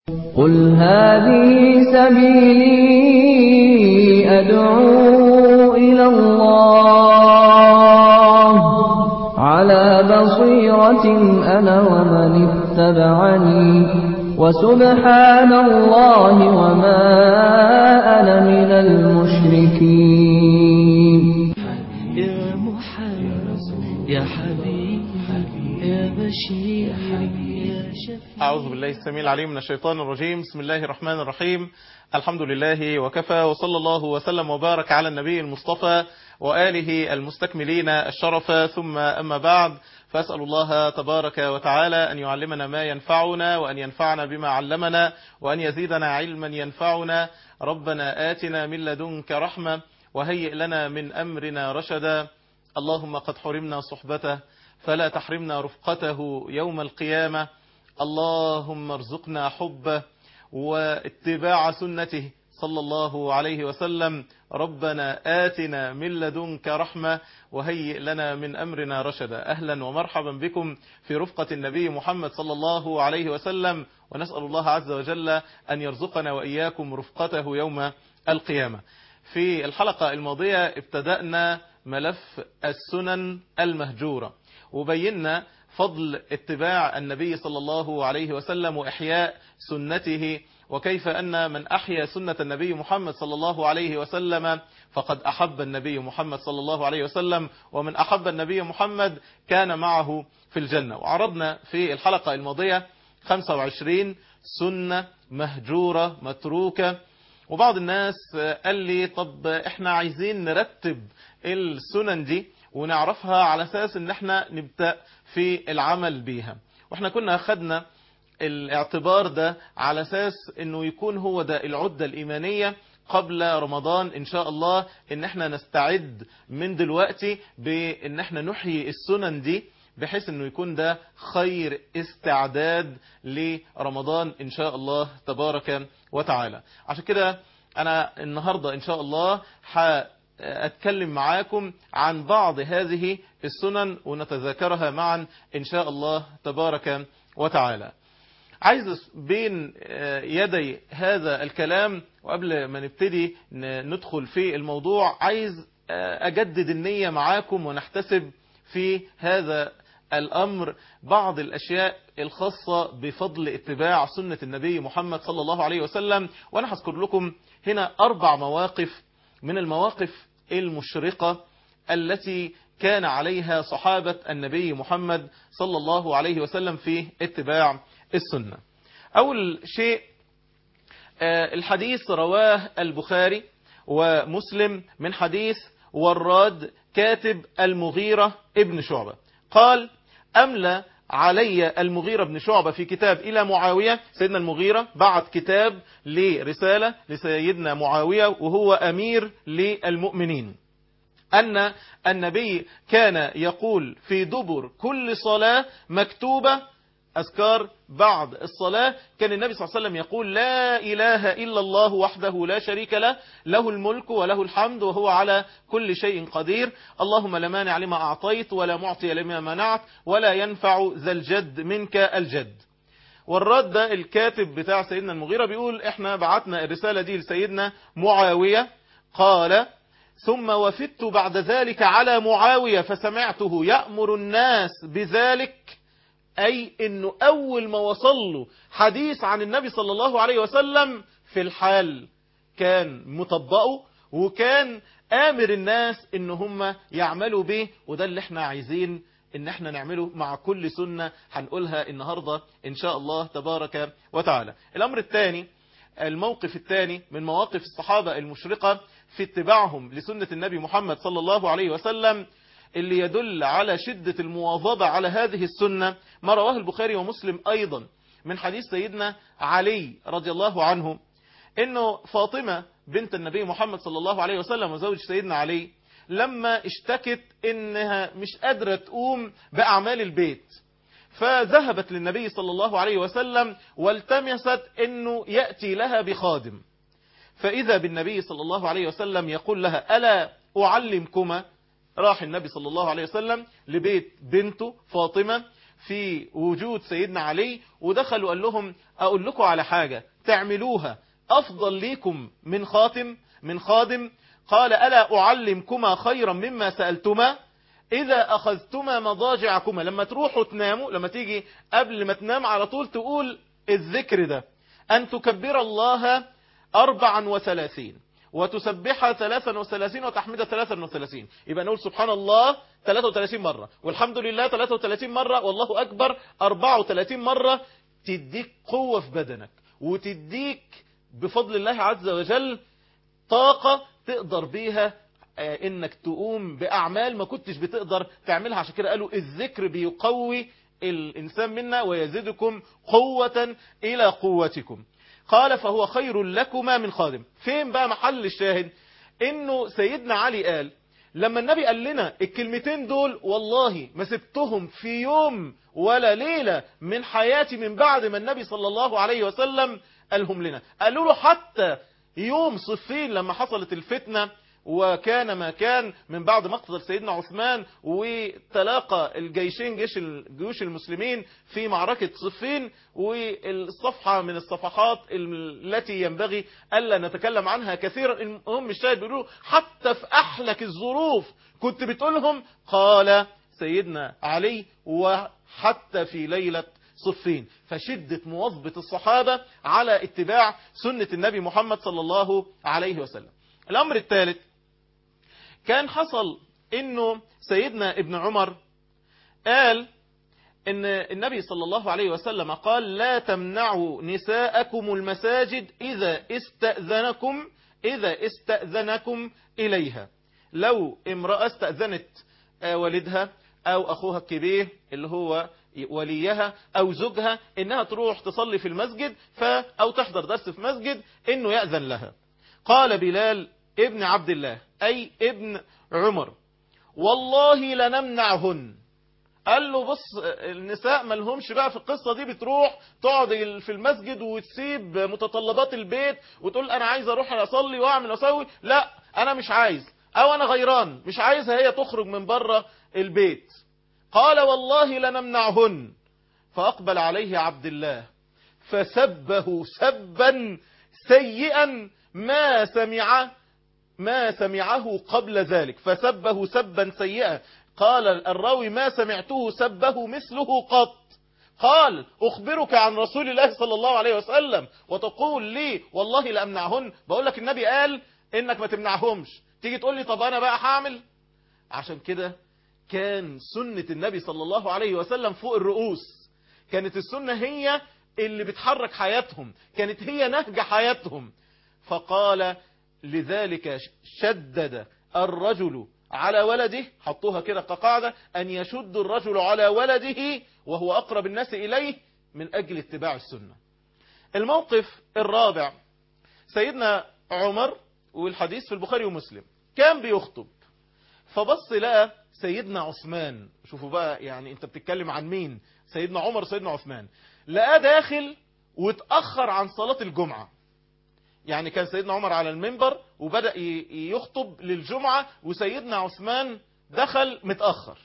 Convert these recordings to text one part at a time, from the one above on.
قل هذه سبيلي أدعو إلى الله على بصيرة أنا ومن اتبعني وسبحان الله وما أنا من المشركين يا محمد يا حبيب يا بشير يا شفيع أعوذ بالله السميع العليم من الشيطان الرجيم بسم الله الرحمن الرحيم الحمد لله وكفى وصلى الله وسلم وبارك على النبي المصطفى وآله المستكملين الشرف ثم أما بعد فأسأل الله تبارك وتعالى أن يعلمنا ما ينفعنا وأن ينفعنا بما علمنا وأن يزيدنا علما ينفعنا ربنا آتنا من لدنك رحمة وهيئ لنا من أمرنا رشدا اللهم قد حرمنا صحبته فلا تحرمنا رفقته يوم القيامة اللهم ارزقنا حبه واتباع سنته صلى الله عليه وسلم ربنا آتنا من لدنك رحمة وهيئ لنا من أمرنا رشدا أهلا ومرحبا بكم في رفقة النبي محمد صلى الله عليه وسلم ونسأل الله عز وجل أن يرزقنا وإياكم رفقته يوم القيامة في الحلقة الماضية ابتدأنا ملف السنن المهجورة وبينا فضل اتباع النبي صلى الله عليه وسلم وإحياء سنته وكيف أن من أحيا سنة النبي محمد صلى الله عليه وسلم فقد أحب النبي محمد صلى الله عليه وسلم ومن أحب النبي محمد كان معه في الجنة وعرضنا في الحلقة الماضية 25 سنة مهجورة متروكة وبعض الناس قال لي طب احنا عايزين نرتب السنن دي ونعرفها على اساس ان احنا نبدأ في العمل بيها واحنا كنا اخدنا الاعتبار ده على اساس انه يكون هو ده العدة الايمانية قبل رمضان ان شاء الله ان احنا نستعد من دلوقتي بان احنا نحيي السنن دي بحيث انه يكون ده خير استعداد لرمضان ان شاء الله تبارك وتعالى عشان كده انا النهاردة ان شاء الله اتكلم معاكم عن بعض هذه السنن ونتذاكرها معا ان شاء الله تبارك وتعالى عايز بين يدي هذا الكلام وقبل ما نبتدي ندخل في الموضوع عايز اجدد النية معاكم ونحتسب في هذا الأمر بعض الأشياء الخاصة بفضل اتباع سنة النبي محمد صلى الله عليه وسلم وأنا هذكر لكم هنا أربع مواقف من المواقف المشرقة التي كان عليها صحابة النبي محمد صلى الله عليه وسلم في اتباع السنة أول شيء الحديث رواه البخاري ومسلم من حديث وراد كاتب المغيرة ابن شعبة قال أملى علي المغيرة بن شعبة في كتاب إلى معاوية سيدنا المغيرة بعت كتاب لرسالة لسيدنا معاوية وهو أمير للمؤمنين أن النبي كان يقول في دبر كل صلاة مكتوبة أذكار بعد الصلاة كان النبي صلى الله عليه وسلم يقول لا إله إلا الله وحده لا شريك له له الملك وله الحمد وهو على كل شيء قدير اللهم لا مانع لما أعطيت ولا معطي لما منعت ولا ينفع ذا الجد منك الجد والرد ده الكاتب بتاع سيدنا المغيرة بيقول احنا بعتنا الرسالة دي لسيدنا معاوية قال ثم وفدت بعد ذلك على معاوية فسمعته يأمر الناس بذلك أي أنه أول ما وصل له حديث عن النبي صلى الله عليه وسلم في الحال كان مطبقه وكان آمر الناس ان هم يعملوا به وده اللي احنا عايزين ان احنا نعمله مع كل سنة هنقولها النهاردة ان شاء الله تبارك وتعالى الامر الثاني الموقف الثاني من مواقف الصحابة المشرقة في اتباعهم لسنة النبي محمد صلى الله عليه وسلم اللي يدل على شدة المواظبة على هذه السنة ما رواه البخاري ومسلم أيضا من حديث سيدنا علي رضي الله عنه انه فاطمة بنت النبي محمد صلى الله عليه وسلم وزوج سيدنا علي لما اشتكت انها مش قادرة تقوم بأعمال البيت فذهبت للنبي صلى الله عليه وسلم والتمست انه يأتي لها بخادم فإذا بالنبي صلى الله عليه وسلم يقول لها ألا أعلمكما راح النبي صلى الله عليه وسلم لبيت بنته فاطمة في وجود سيدنا علي ودخل وقال لهم أقول لكم على حاجة تعملوها أفضل ليكم من خاتم من خادم قال ألا أعلمكما خيرا مما سألتما إذا أخذتما مضاجعكما لما تروحوا تناموا لما تيجي قبل ما تنام على طول تقول الذكر ده أن تكبر الله أربعا وثلاثين وتسبح ثلاثا وثلاثين وتحمد ثلاثا وثلاثين يبقى نقول سبحان الله 33 مرة والحمد لله 33 مرة والله أكبر 34 مرة تديك قوة في بدنك وتديك بفضل الله عز وجل طاقة تقدر بيها آه، انك تقوم باعمال ما كنتش بتقدر تعملها عشان كده قالوا الذكر بيقوي الانسان منا ويزيدكم قوة الى قوتكم قال فهو خير لكما من خادم فين بقى محل الشاهد انه سيدنا علي قال لما النبي قال لنا الكلمتين دول والله ما سبتهم في يوم ولا ليلة من حياتي من بعد ما النبي صلى الله عليه وسلم قالهم لنا قالوا له حتى يوم صفين لما حصلت الفتنة وكان ما كان من بعد مقتل سيدنا عثمان وتلاقى الجيشين جيش جيوش المسلمين في معركة صفين والصفحة من الصفحات التي ينبغي ألا نتكلم عنها كثيرا المهم الشاهد بيقولوا حتى في أحلك الظروف كنت بتقولهم قال سيدنا علي وحتى في ليلة صفين فشدة مواظبة الصحابة على اتباع سنة النبي محمد صلى الله عليه وسلم الأمر الثالث كان حصل انه سيدنا ابن عمر قال ان النبي صلى الله عليه وسلم قال لا تمنعوا نساءكم المساجد اذا استأذنكم اذا استأذنكم اليها لو امرأة استأذنت والدها او اخوها الكبير اللي هو وليها او زوجها انها تروح تصلي في المسجد ف او تحضر درس في مسجد انه يأذن لها قال بلال ابن عبد الله أي ابن عمر والله لنمنعهن قال له بص النساء ما لهمش بقى في القصة دي بتروح تقعد في المسجد وتسيب متطلبات البيت وتقول أنا عايز أروح أصلي وأعمل وأسوي لا أنا مش عايز أو أنا غيران مش عايزها هي تخرج من بره البيت قال والله لنمنعهن فأقبل عليه عبد الله فسبه سبا سيئا ما سمع ما سمعه قبل ذلك فسبه سبا سيئا قال الراوي ما سمعته سبه مثله قط قال أخبرك عن رسول الله صلى الله عليه وسلم وتقول لي والله لأمنعهن بقول لك النبي قال إنك ما تمنعهمش تيجي تقول لي طب أنا بقى هعمل عشان كده كان سنة النبي صلى الله عليه وسلم فوق الرؤوس كانت السنة هي اللي بتحرك حياتهم كانت هي نهج حياتهم فقال لذلك شدد الرجل على ولده حطوها كده كقاعدة أن يشد الرجل على ولده وهو أقرب الناس إليه من أجل اتباع السنة الموقف الرابع سيدنا عمر والحديث في البخاري ومسلم كان بيخطب فبص لقى سيدنا عثمان شوفوا بقى يعني انت بتتكلم عن مين سيدنا عمر سيدنا عثمان لقى داخل واتأخر عن صلاة الجمعة يعني كان سيدنا عمر على المنبر وبدأ يخطب للجمعة وسيدنا عثمان دخل متأخر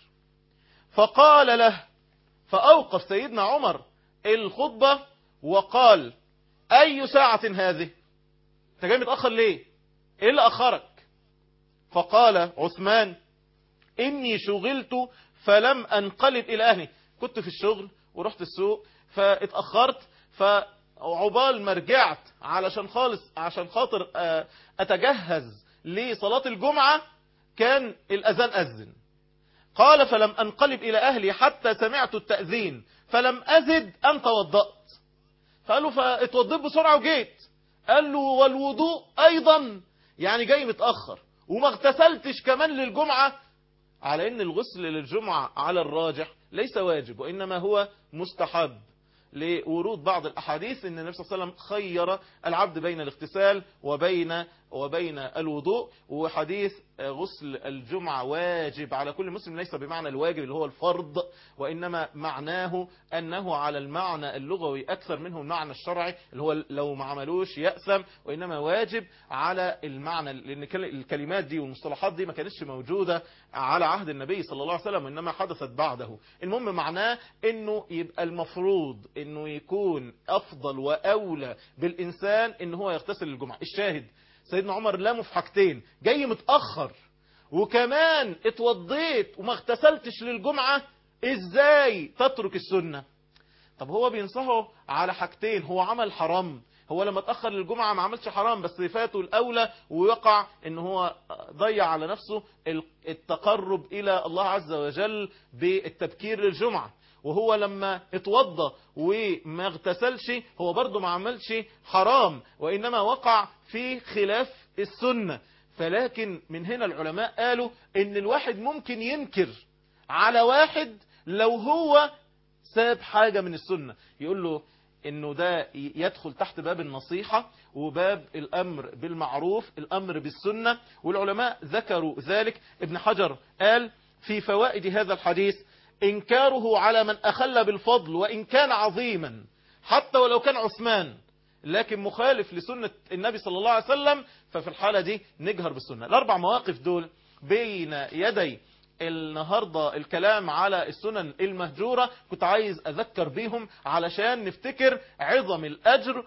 فقال له فأوقف سيدنا عمر الخطبة وقال أي ساعة هذه انت جاي متأخر ليه ايه اللي أخرك فقال عثمان إني شغلت فلم أنقلب إلى أهلي كنت في الشغل ورحت السوق فاتأخرت فعبال ما رجعت علشان خالص عشان خاطر أتجهز لصلاة الجمعة كان الأذان أذن قال فلم أنقلب إلى أهلي حتى سمعت التأذين فلم أزد أن توضأت فقالوا فاتوضيت بسرعة وجيت قال له والوضوء أيضا يعني جاي متأخر وما اغتسلتش كمان للجمعة على ان الغسل للجمعة على الراجح ليس واجب وإنما هو مستحب لورود بعض الأحاديث أن النبي صلى الله عليه وسلم خير العبد بين الاغتسال وبين وبين الوضوء وحديث غسل الجمعة واجب على كل مسلم ليس بمعنى الواجب اللي هو الفرض وإنما معناه أنه على المعنى اللغوي أكثر منه المعنى الشرعي اللي هو لو ما عملوش يأثم وإنما واجب على المعنى لأن الكلمات دي والمصطلحات دي ما كانتش موجودة على عهد النبي صلى الله عليه وسلم وإنما حدثت بعده المهم معناه أنه يبقى المفروض أنه يكون أفضل وأولى بالإنسان أنه هو يغتسل الجمعة الشاهد سيدنا عمر لامه في حاجتين جاي متأخر وكمان اتوضيت وما اغتسلتش للجمعة ازاي تترك السنة طب هو بينصحه على حاجتين هو عمل حرام هو لما اتأخر للجمعة ما عملش حرام بس فاته الأولى ويقع ان هو ضيع على نفسه التقرب إلى الله عز وجل بالتبكير للجمعة وهو لما اتوضى وما اغتسلش هو برضه ما عملش حرام وإنما وقع في خلاف السنة فلكن من هنا العلماء قالوا ان الواحد ممكن ينكر على واحد لو هو ساب حاجة من السنة يقول له انه ده يدخل تحت باب النصيحة وباب الامر بالمعروف الامر بالسنة والعلماء ذكروا ذلك ابن حجر قال في فوائد هذا الحديث إنكاره على من أخل بالفضل وإن كان عظيما حتى ولو كان عثمان لكن مخالف لسنة النبي صلى الله عليه وسلم ففي الحالة دي نجهر بالسنة الأربع مواقف دول بين يدي النهاردة الكلام على السنن المهجورة كنت عايز أذكر بيهم علشان نفتكر عظم الأجر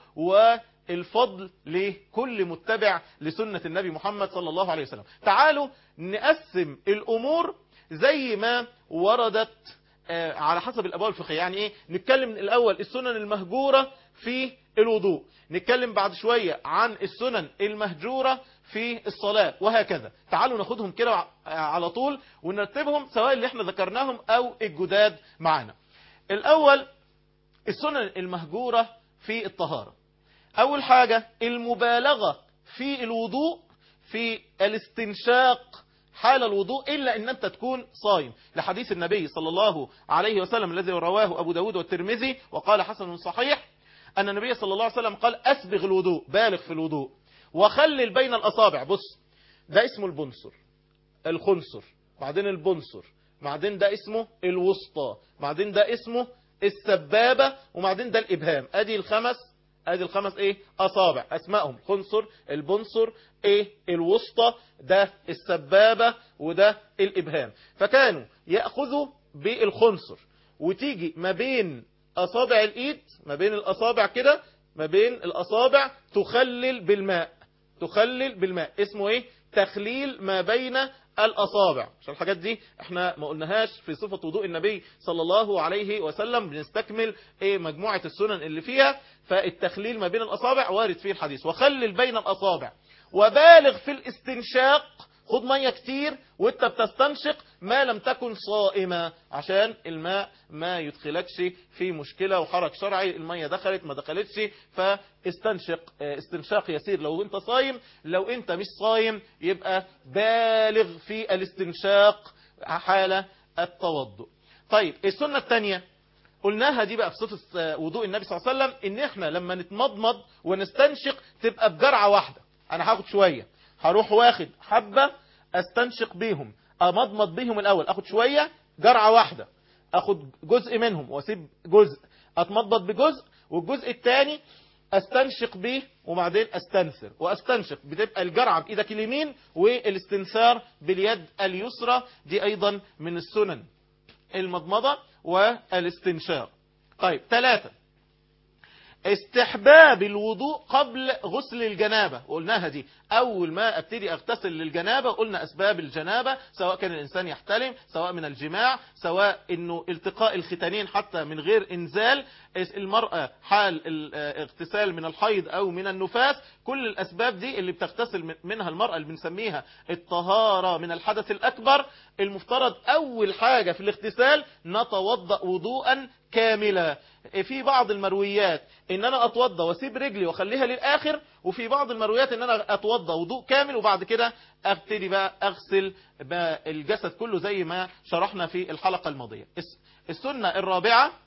والفضل لكل متبع لسنة النبي محمد صلى الله عليه وسلم تعالوا نقسم الأمور زي ما وردت على حسب الأبواب الفقهية يعني إيه نتكلم من الأول السنن المهجورة في الوضوء نتكلم بعد شوية عن السنن المهجورة في الصلاة وهكذا تعالوا ناخدهم كده على طول ونرتبهم سواء اللي احنا ذكرناهم أو الجداد معنا الأول السنن المهجورة في الطهارة أول حاجة المبالغة في الوضوء في الاستنشاق حال الوضوء إلا أن أنت تكون صايم لحديث النبي صلى الله عليه وسلم الذي رواه أبو داود والترمذي وقال حسن صحيح أن النبي صلى الله عليه وسلم قال أسبغ الوضوء بالغ في الوضوء وخلل بين الأصابع بص ده اسمه البنصر الخنصر بعدين البنصر بعدين ده اسمه الوسطى بعدين ده اسمه السبابة وبعدين ده الإبهام أدي الخمس ادي الخمس ايه اصابع اسمائهم خنصر البنصر ايه الوسطى ده السبابة وده الابهام فكانوا يأخذوا بالخنصر وتيجي ما بين اصابع الايد ما بين الاصابع كده ما بين الاصابع تخلل بالماء تخلل بالماء اسمه ايه تخليل ما بين الأصابع عشان الحاجات دي احنا ما قلناهاش في صفة وضوء النبي صلى الله عليه وسلم بنستكمل ايه مجموعة السنن اللي فيها فالتخليل ما بين الأصابع وارد فيه الحديث وخلل بين الأصابع وبالغ في الاستنشاق خد مية كتير وانت بتستنشق ما لم تكن صائمة عشان الماء ما يدخلكش في مشكلة وحرج شرعي المية دخلت ما دخلتش فاستنشق استنشاق يسير لو انت صايم لو انت مش صايم يبقى بالغ في الاستنشاق حال التوضؤ طيب السنة الثانية قلناها دي بقى في صفة وضوء النبي صلى الله عليه وسلم ان احنا لما نتمضمض ونستنشق تبقى بجرعة واحدة انا هاخد شوية هروح واخد حبة استنشق بيهم امضمض بيهم الاول اخد شوية جرعة واحدة اخد جزء منهم واسيب جزء اتمضمض بجزء والجزء الثاني استنشق بيه وبعدين استنثر واستنشق بتبقى الجرعة بايدك اليمين والاستنثار باليد اليسرى دي ايضا من السنن المضمضة والاستنشاق طيب ثلاثة استحباب الوضوء قبل غسل الجنابة قلناها دي أول ما أبتدي أغتسل للجنابة قلنا أسباب الجنابة سواء كان الإنسان يحتلم سواء من الجماع سواء أنه التقاء الختانين حتى من غير إنزال المرأة حال الاغتسال من الحيض أو من النفاس كل الأسباب دي اللي بتغتسل منها المرأة اللي بنسميها الطهارة من الحدث الأكبر المفترض أول حاجة في الاغتسال نتوضأ وضوءا كاملا في بعض المرويات ان انا اتوضى واسيب رجلي واخليها للاخر وفي بعض المرويات ان انا اتوضى وضوء كامل وبعد كده ابتدي بقى اغسل بقى الجسد كله زي ما شرحنا في الحلقة الماضية السنة الرابعة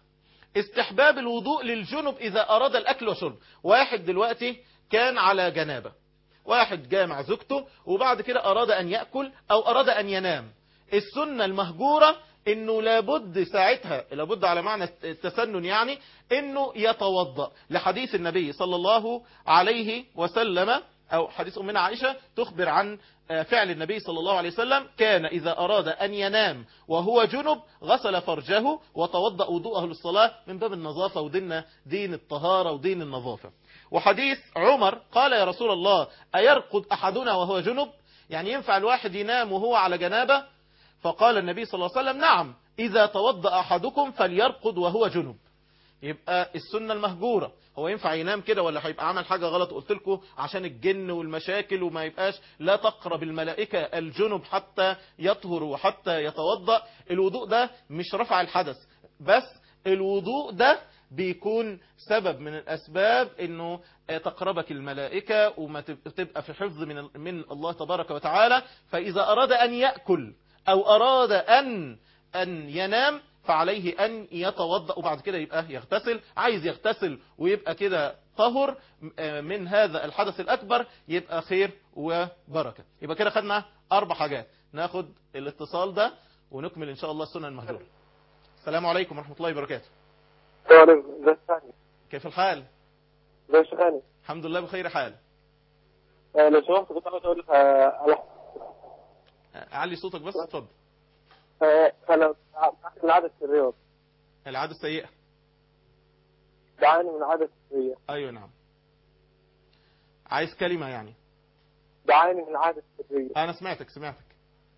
استحباب الوضوء للجنب إذا أراد الأكل وشرب واحد دلوقتي كان على جنابة واحد جامع زوجته وبعد كده أراد أن يأكل أو أراد أن ينام السنة المهجورة انه لابد ساعتها لابد على معنى التسنن يعني انه يتوضا لحديث النبي صلى الله عليه وسلم او حديث امنا عائشه تخبر عن فعل النبي صلى الله عليه وسلم كان اذا اراد ان ينام وهو جنب غسل فرجه وتوضا وضوءه للصلاه من باب النظافه وديننا دين الطهاره ودين النظافه وحديث عمر قال يا رسول الله ايرقد احدنا وهو جنب يعني ينفع الواحد ينام وهو على جنابه فقال النبي صلى الله عليه وسلم نعم إذا توضأ أحدكم فليرقد وهو جنب يبقى السنة المهجورة هو ينفع ينام كده ولا هيبقى عمل حاجة غلط قلت لكم عشان الجن والمشاكل وما يبقاش لا تقرب الملائكة الجنب حتى يطهر وحتى يتوضأ الوضوء ده مش رفع الحدث بس الوضوء ده بيكون سبب من الأسباب أنه تقربك الملائكة وما تبقى في حفظ من من الله تبارك وتعالى فإذا أراد أن يأكل أو أراد أن أن ينام فعليه أن يتوضأ وبعد كده يبقى يغتسل عايز يغتسل ويبقى كده طهر من هذا الحدث الأكبر يبقى خير وبركة يبقى كده خدنا أربع حاجات ناخد الاتصال ده ونكمل إن شاء الله السنة المهجورة السلام عليكم ورحمة الله وبركاته وعليكم ازيك يا كيف الحال ازيك يا شيخاني الحمد لله بخير حال آه، لو سمحت كنت عاوز اقول لك آه، على علي صوتك بس اتفضل آه، انا بعاني من عادة الرياض العادة السيئة بعاني من عادة السرية أيوة نعم عايز كلمة يعني بعاني من عادة السرية أنا سمعتك سمعتك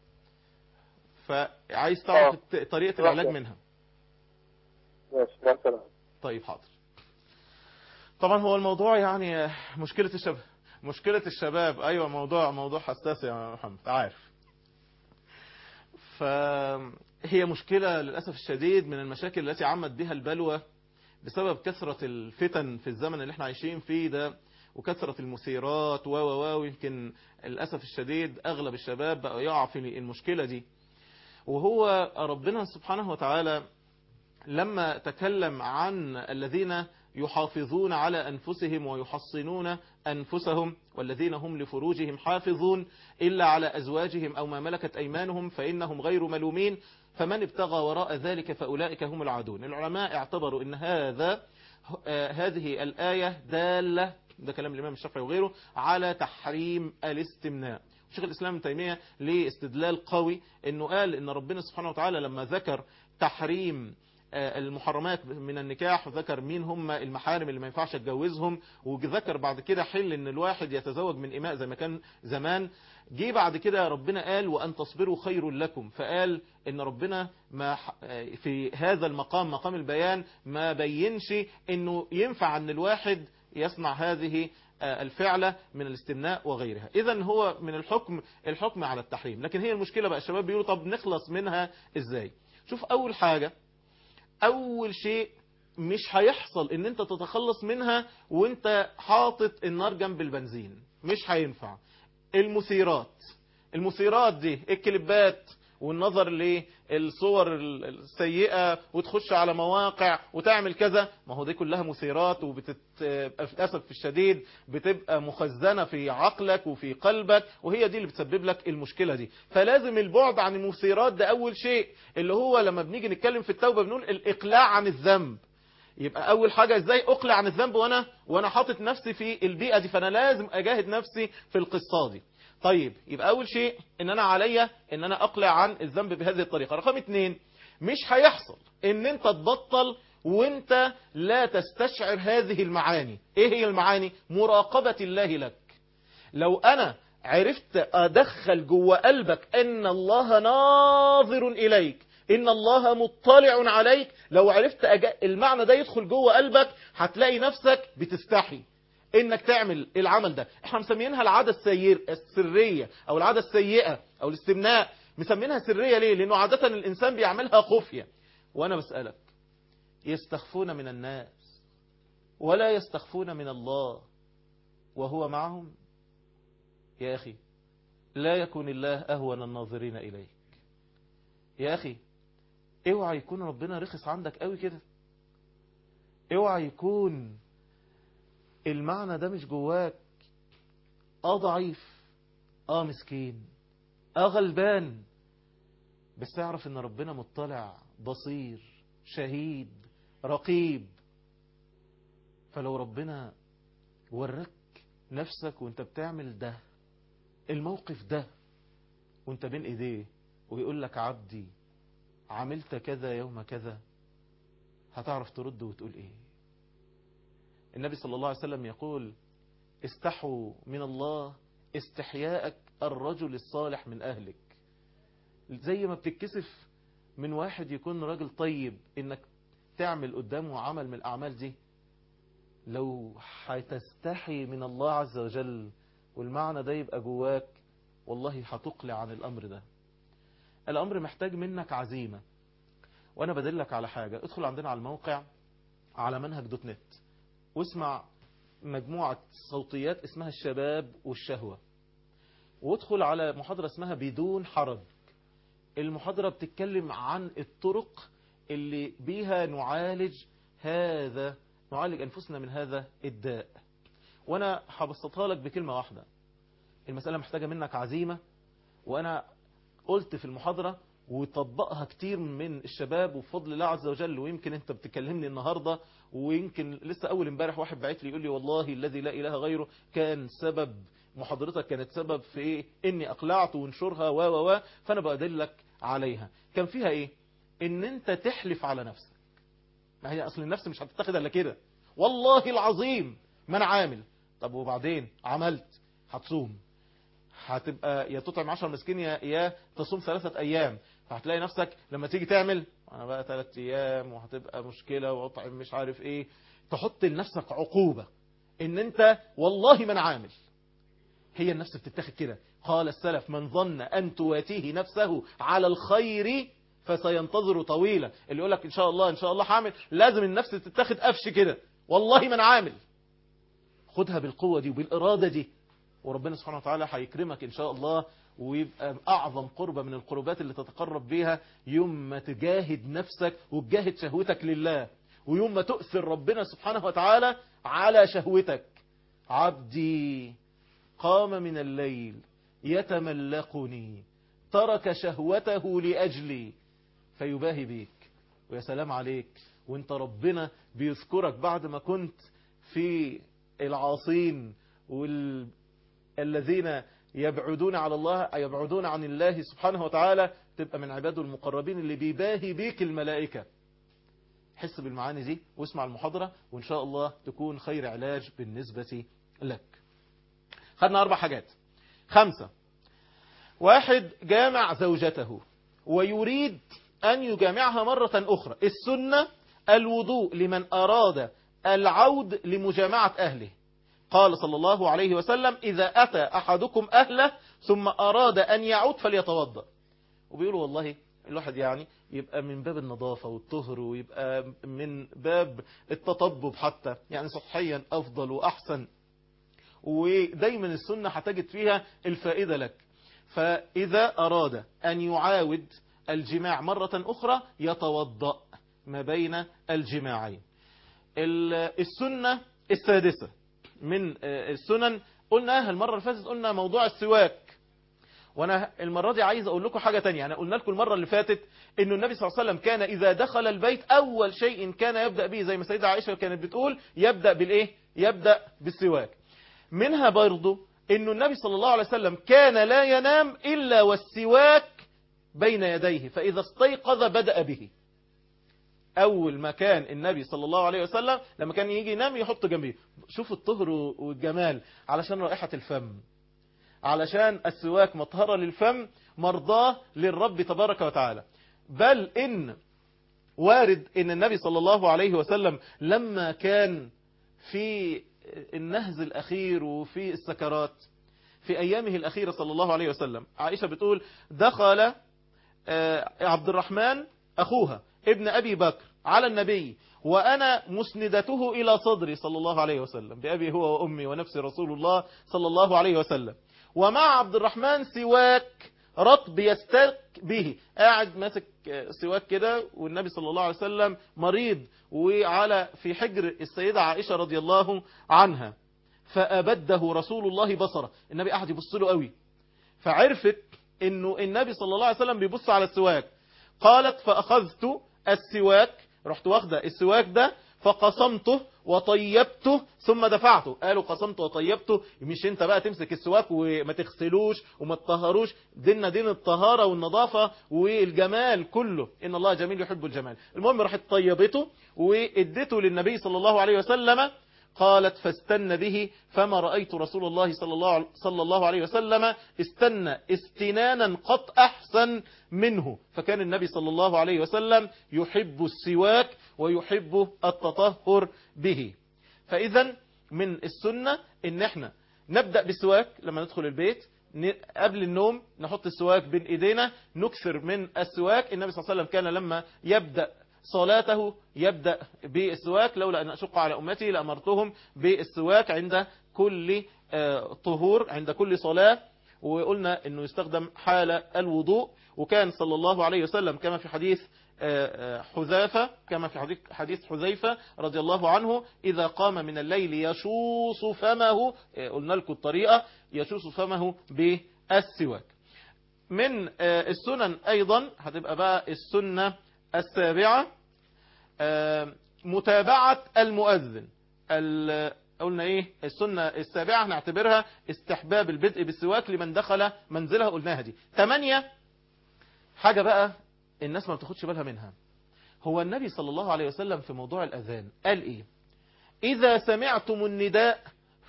فعايز تعرف آه. الت- طريقة العلاج منها ماشي مع السلامة طيب حاضر طبعا هو الموضوع يعني آه، مشكلة الشباب مشكلة الشباب أيوة موضوع موضوع حساس يا محمد عارف فهي مشكلة للأسف الشديد من المشاكل التي عمت بها البلوى بسبب كثرة الفتن في الزمن اللي احنا عايشين فيه ده وكثرة المثيرات و و و ويمكن للأسف الشديد أغلب الشباب بقى يقع في المشكلة دي وهو ربنا سبحانه وتعالى لما تكلم عن الذين يحافظون على أنفسهم ويحصنون أنفسهم والذين هم لفروجهم حافظون إلا على أزواجهم أو ما ملكت أيمانهم فإنهم غير ملومين فمن ابتغى وراء ذلك فأولئك هم العادون العلماء اعتبروا أن هذا آه، هذه الآية دالة ده كلام الإمام الشافعي وغيره على تحريم الاستمناء شيخ الإسلام ابن تيمية ليه استدلال قوي أنه قال أن ربنا سبحانه وتعالى لما ذكر تحريم آه، المحرمات من النكاح وذكر مين هم المحارم اللي ما ينفعش اتجوزهم وذكر بعد كده حل ان الواحد يتزوج من اماء زي ما كان زمان جه بعد كده ربنا قال وان تصبروا خير لكم فقال ان ربنا ما ح- آه، في هذا المقام مقام البيان ما بينش انه ينفع ان الواحد يصنع هذه آه، الفعلة من الاستمناء وغيرها اذا هو من الحكم الحكم على التحريم لكن هي المشكلة بقى الشباب بيقولوا طب نخلص منها ازاي شوف اول حاجة اول شيء مش هيحصل ان انت تتخلص منها وانت حاطط النار جنب البنزين مش هينفع المثيرات المثيرات دي الكليبات والنظر للصور السيئة وتخش على مواقع وتعمل كذا ما هو دي كلها مثيرات وبتتأسف الشديد بتبقى مخزنة في عقلك وفي قلبك وهي دي اللي بتسبب لك المشكلة دي فلازم البعد عن المثيرات ده أول شيء اللي هو لما بنيجي نتكلم في التوبة بنقول الإقلاع عن الذنب يبقى اول حاجة ازاي اقلع عن الذنب وانا وانا حاطط نفسي في البيئة دي فانا لازم اجاهد نفسي في القصة دي طيب يبقى اول شيء ان انا عليا ان انا اقلع عن الذنب بهذه الطريقة رقم اتنين مش هيحصل ان انت تبطل وانت لا تستشعر هذه المعاني ايه هي المعاني مراقبة الله لك لو انا عرفت ادخل جوه قلبك ان الله ناظر اليك ان الله مطلع عليك لو عرفت أج... المعنى ده يدخل جوه قلبك هتلاقي نفسك بتستحي انك تعمل العمل ده احنا مسمينها العادة السير السرية او العادة السيئة او الاستمناء مسمينها سرية ليه لانه عادة الانسان بيعملها خفية وانا بسألك يستخفون من الناس ولا يستخفون من الله وهو معهم يا أخي لا يكون الله أهون الناظرين إليك يا أخي اوعى يكون ربنا رخص عندك قوي كده اوعى يكون المعنى ده مش جواك اه ضعيف اه مسكين اه غلبان بس اعرف ان ربنا مطلع بصير شهيد رقيب فلو ربنا وراك نفسك وانت بتعمل ده الموقف ده وانت بين ايديه ويقول لك عبدي عملت كذا يوم كذا هتعرف ترد وتقول ايه النبي صلى الله عليه وسلم يقول استحوا من الله استحياءك الرجل الصالح من أهلك زي ما بتتكسف من واحد يكون راجل طيب انك تعمل قدامه عمل من الأعمال دي لو هتستحي من الله عز وجل والمعنى ده يبقى جواك والله هتقلع عن الأمر ده الأمر محتاج منك عزيمة وأنا بدلك على حاجة ادخل عندنا على الموقع على منهج دوت نت واسمع مجموعة صوتيات اسمها الشباب والشهوة وادخل على محاضرة اسمها بدون حرج المحاضرة بتتكلم عن الطرق اللي بيها نعالج هذا نعالج أنفسنا من هذا الداء وأنا هبسطها لك بكلمة واحدة المسألة محتاجة منك عزيمة وأنا قلت في المحاضرة وطبقها كتير من الشباب وبفضل الله عز وجل ويمكن انت بتكلمني النهاردة ويمكن لسه اول امبارح واحد بعت لي يقول لي والله الذي لا اله غيره كان سبب محاضرتك كانت سبب في ايه اني اقلعت وانشرها و و و فانا بأدلك عليها كان فيها ايه ان انت تحلف على نفسك ما هي اصل النفس مش هتتخذ الا كده والله العظيم ما انا عامل طب وبعدين عملت هتصوم هتبقى يا تطعم 10 مسكين يا يا تصوم ثلاثة ايام فهتلاقي نفسك لما تيجي تعمل انا بقى ثلاث ايام وهتبقى مشكلة واطعم مش عارف ايه تحط لنفسك عقوبة ان انت والله ما انا عامل هي النفس بتتاخد كده قال السلف من ظن ان تواتيه نفسه على الخير فسينتظر طويلا اللي يقول لك ان شاء الله ان شاء الله هعمل لازم النفس تتاخد قفش كده والله ما انا عامل خدها بالقوة دي وبالإرادة دي وربنا سبحانه وتعالى هيكرمك إن شاء الله ويبقى أعظم قربة من القربات اللي تتقرب بيها يوم ما تجاهد نفسك وتجاهد شهوتك لله ويوم ما تؤثر ربنا سبحانه وتعالى على شهوتك عبدي قام من الليل يتملقني ترك شهوته لأجلي فيباهي بيك ويا سلام عليك وانت ربنا بيذكرك بعد ما كنت في العاصين والذين يبعدون على الله يبعدون عن الله سبحانه وتعالى تبقى من عباده المقربين اللي بيباهي بيك الملائكة حس بالمعاني دي واسمع المحاضرة وإن شاء الله تكون خير علاج بالنسبة لك خدنا أربع حاجات خمسة واحد جامع زوجته ويريد أن يجامعها مرة أخرى السنة الوضوء لمن أراد العود لمجامعة أهله قال صلى الله عليه وسلم إذا أتى أحدكم أهله ثم أراد أن يعود فليتوضأ وبيقولوا والله الواحد يعني يبقى من باب النظافة والطهر ويبقى من باب التطبب حتى يعني صحيا أفضل وأحسن ودايما السنة هتجد فيها الفائدة لك فإذا أراد أن يعاود الجماع مرة أخرى يتوضأ ما بين الجماعين السنة السادسة من السنن قلناها المرة اللي فاتت قلنا موضوع السواك وانا المرة دي عايز اقول لكم حاجة تانية انا قلنا لكم المرة اللي فاتت انه النبي صلى الله عليه وسلم كان اذا دخل البيت اول شيء كان يبدأ به زي ما سيدة عائشة كانت بتقول يبدأ بالايه يبدأ بالسواك منها برضو انه النبي صلى الله عليه وسلم كان لا ينام الا والسواك بين يديه فاذا استيقظ بدأ به اول ما كان النبي صلى الله عليه وسلم لما كان يجي ينام يحط جنبيه شوف الطهر والجمال علشان رائحة الفم علشان السواك مطهرة للفم مرضاه للرب تبارك وتعالى بل ان وارد ان النبي صلى الله عليه وسلم لما كان في النهز الاخير وفي السكرات في ايامه الاخيرة صلى الله عليه وسلم عائشة بتقول دخل عبد الرحمن اخوها ابن أبي بكر على النبي وأنا مسندته إلى صدري صلى الله عليه وسلم بأبي هو وأمي ونفس رسول الله صلى الله عليه وسلم ومع عبد الرحمن سواك رطب يستك به قاعد ماسك سواك كده والنبي صلى الله عليه وسلم مريض وعلى في حجر السيدة عائشة رضي الله عنها فأبده رسول الله بصره النبي قاعد يبص له قوي فعرفت انه النبي صلى الله عليه وسلم بيبص على السواك قالت فأخذت السواك رحت واخده السواك ده فقسمته وطيبته ثم دفعته قالوا قسمته وطيبته مش انت بقى تمسك السواك وما تغسلوش وما تطهروش ديننا دين الطهارة والنظافة والجمال كله ان الله جميل يحب الجمال المهم راحت طيبته وادته للنبي صلى الله عليه وسلم قالت فاستن به فما رأيت رسول الله صلى الله, صلى الله عليه وسلم استنى استنانا قط أحسن منه فكان النبي صلى الله عليه وسلم يحب السواك ويحب التطهر به فإذا من السنة ان احنا نبدأ بالسواك لما ندخل البيت قبل النوم نحط السواك بين ايدينا نكثر من السواك النبي صلى الله عليه وسلم كان لما يبدأ صلاته يبدأ بالسواك لولا أن أشق على أمتي لأمرتهم بالسواك عند كل طهور عند كل صلاة وقلنا أنه يستخدم حال الوضوء وكان صلى الله عليه وسلم كما في حديث حذافة كما في حديث حذيفة رضي الله عنه إذا قام من الليل يشوص فمه قلنا لكم الطريقة يشوص فمه بالسواك من السنن أيضا هتبقى بقى السنة السابعة متابعة المؤذن قلنا ايه السنة السابعة نعتبرها استحباب البدء بالسواك لمن دخل منزلها قلناها دي ثمانية حاجة بقى الناس ما بتاخدش بالها منها هو النبي صلى الله عليه وسلم في موضوع الأذان قال ايه إذا سمعتم النداء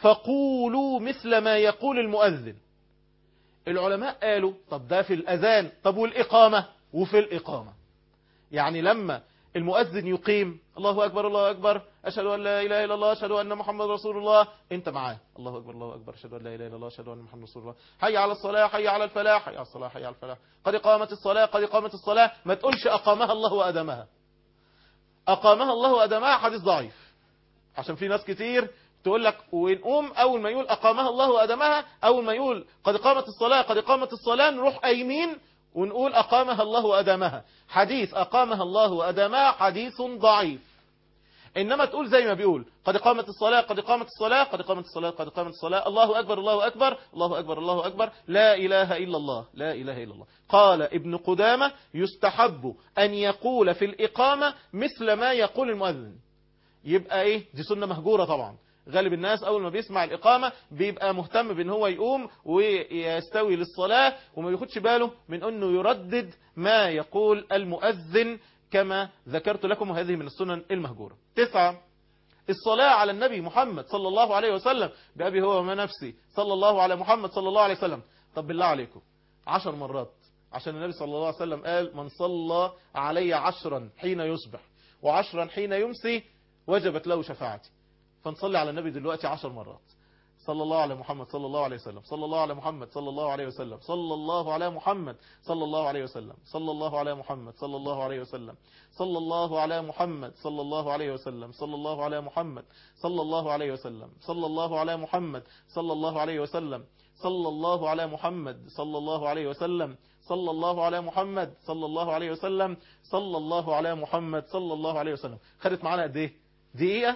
فقولوا مثل ما يقول المؤذن العلماء قالوا طب ده في الأذان طب والإقامة وفي الإقامة يعني لما المؤذن يقيم الله أكبر الله أكبر أشهد أن لا إله إلا الله أشهد أن محمد رسول الله أنت معاه الله أكبر الله أكبر أشهد أن لا إله إلا الله أشهد أن محمد رسول الله حي على الصلاة حي على الفلاح حي على الصلاة حي على الفلاح قد قامت الصلاة قد قامت الصلاة ما تقولش أقامها الله وأدمها أقامها الله وأدمها حديث ضعيف عشان في ناس كتير تقول لك ونقوم أول ما يقول أقامها الله وأدمها أول ما يقول قد قامت الصلاة قد قامت الصلاة نروح قايمين ونقول أقامها الله وأدامها حديث أقامها الله وأدامها حديث ضعيف إنما تقول زي ما بيقول قد قامت الصلاة قد قامت الصلاة قد قامت الصلاة قد قامت الصلاة الله أكبر الله أكبر الله أكبر الله أكبر لا إله إلا الله لا إله إلا الله قال ابن قدامة يستحب أن يقول في الإقامة مثل ما يقول المؤذن يبقى إيه دي سنة مهجورة طبعا غالب الناس أول ما بيسمع الإقامة بيبقى مهتم بأن هو يقوم ويستوي للصلاة وما ياخدش باله من أنه يردد ما يقول المؤذن كما ذكرت لكم وهذه من السنن المهجورة تسعة الصلاة على النبي محمد صلى الله عليه وسلم بأبي هو وما نفسي صلى الله على محمد صلى الله عليه وسلم طب بالله عليكم عشر مرات عشان النبي صلى الله عليه وسلم قال من صلى علي عشرا حين يصبح وعشرا حين يمسي وجبت له شفاعتي فنصلي على النبي دلوقتي عشر مرات صلى الله على محمد صلى الله عليه وسلم صلى الله على محمد صلى الله عليه وسلم صلى الله على محمد صلى الله عليه وسلم صلى الله على محمد صلى الله عليه وسلم صلى الله على محمد صلى الله عليه وسلم صلى الله على محمد صلى الله عليه وسلم صلى الله على محمد صلى الله عليه وسلم صلى الله على محمد صلى الله عليه وسلم صلى الله على محمد صلى الله عليه وسلم صلى الله على محمد صلى الله عليه وسلم خدت معانا قد ايه دقيقه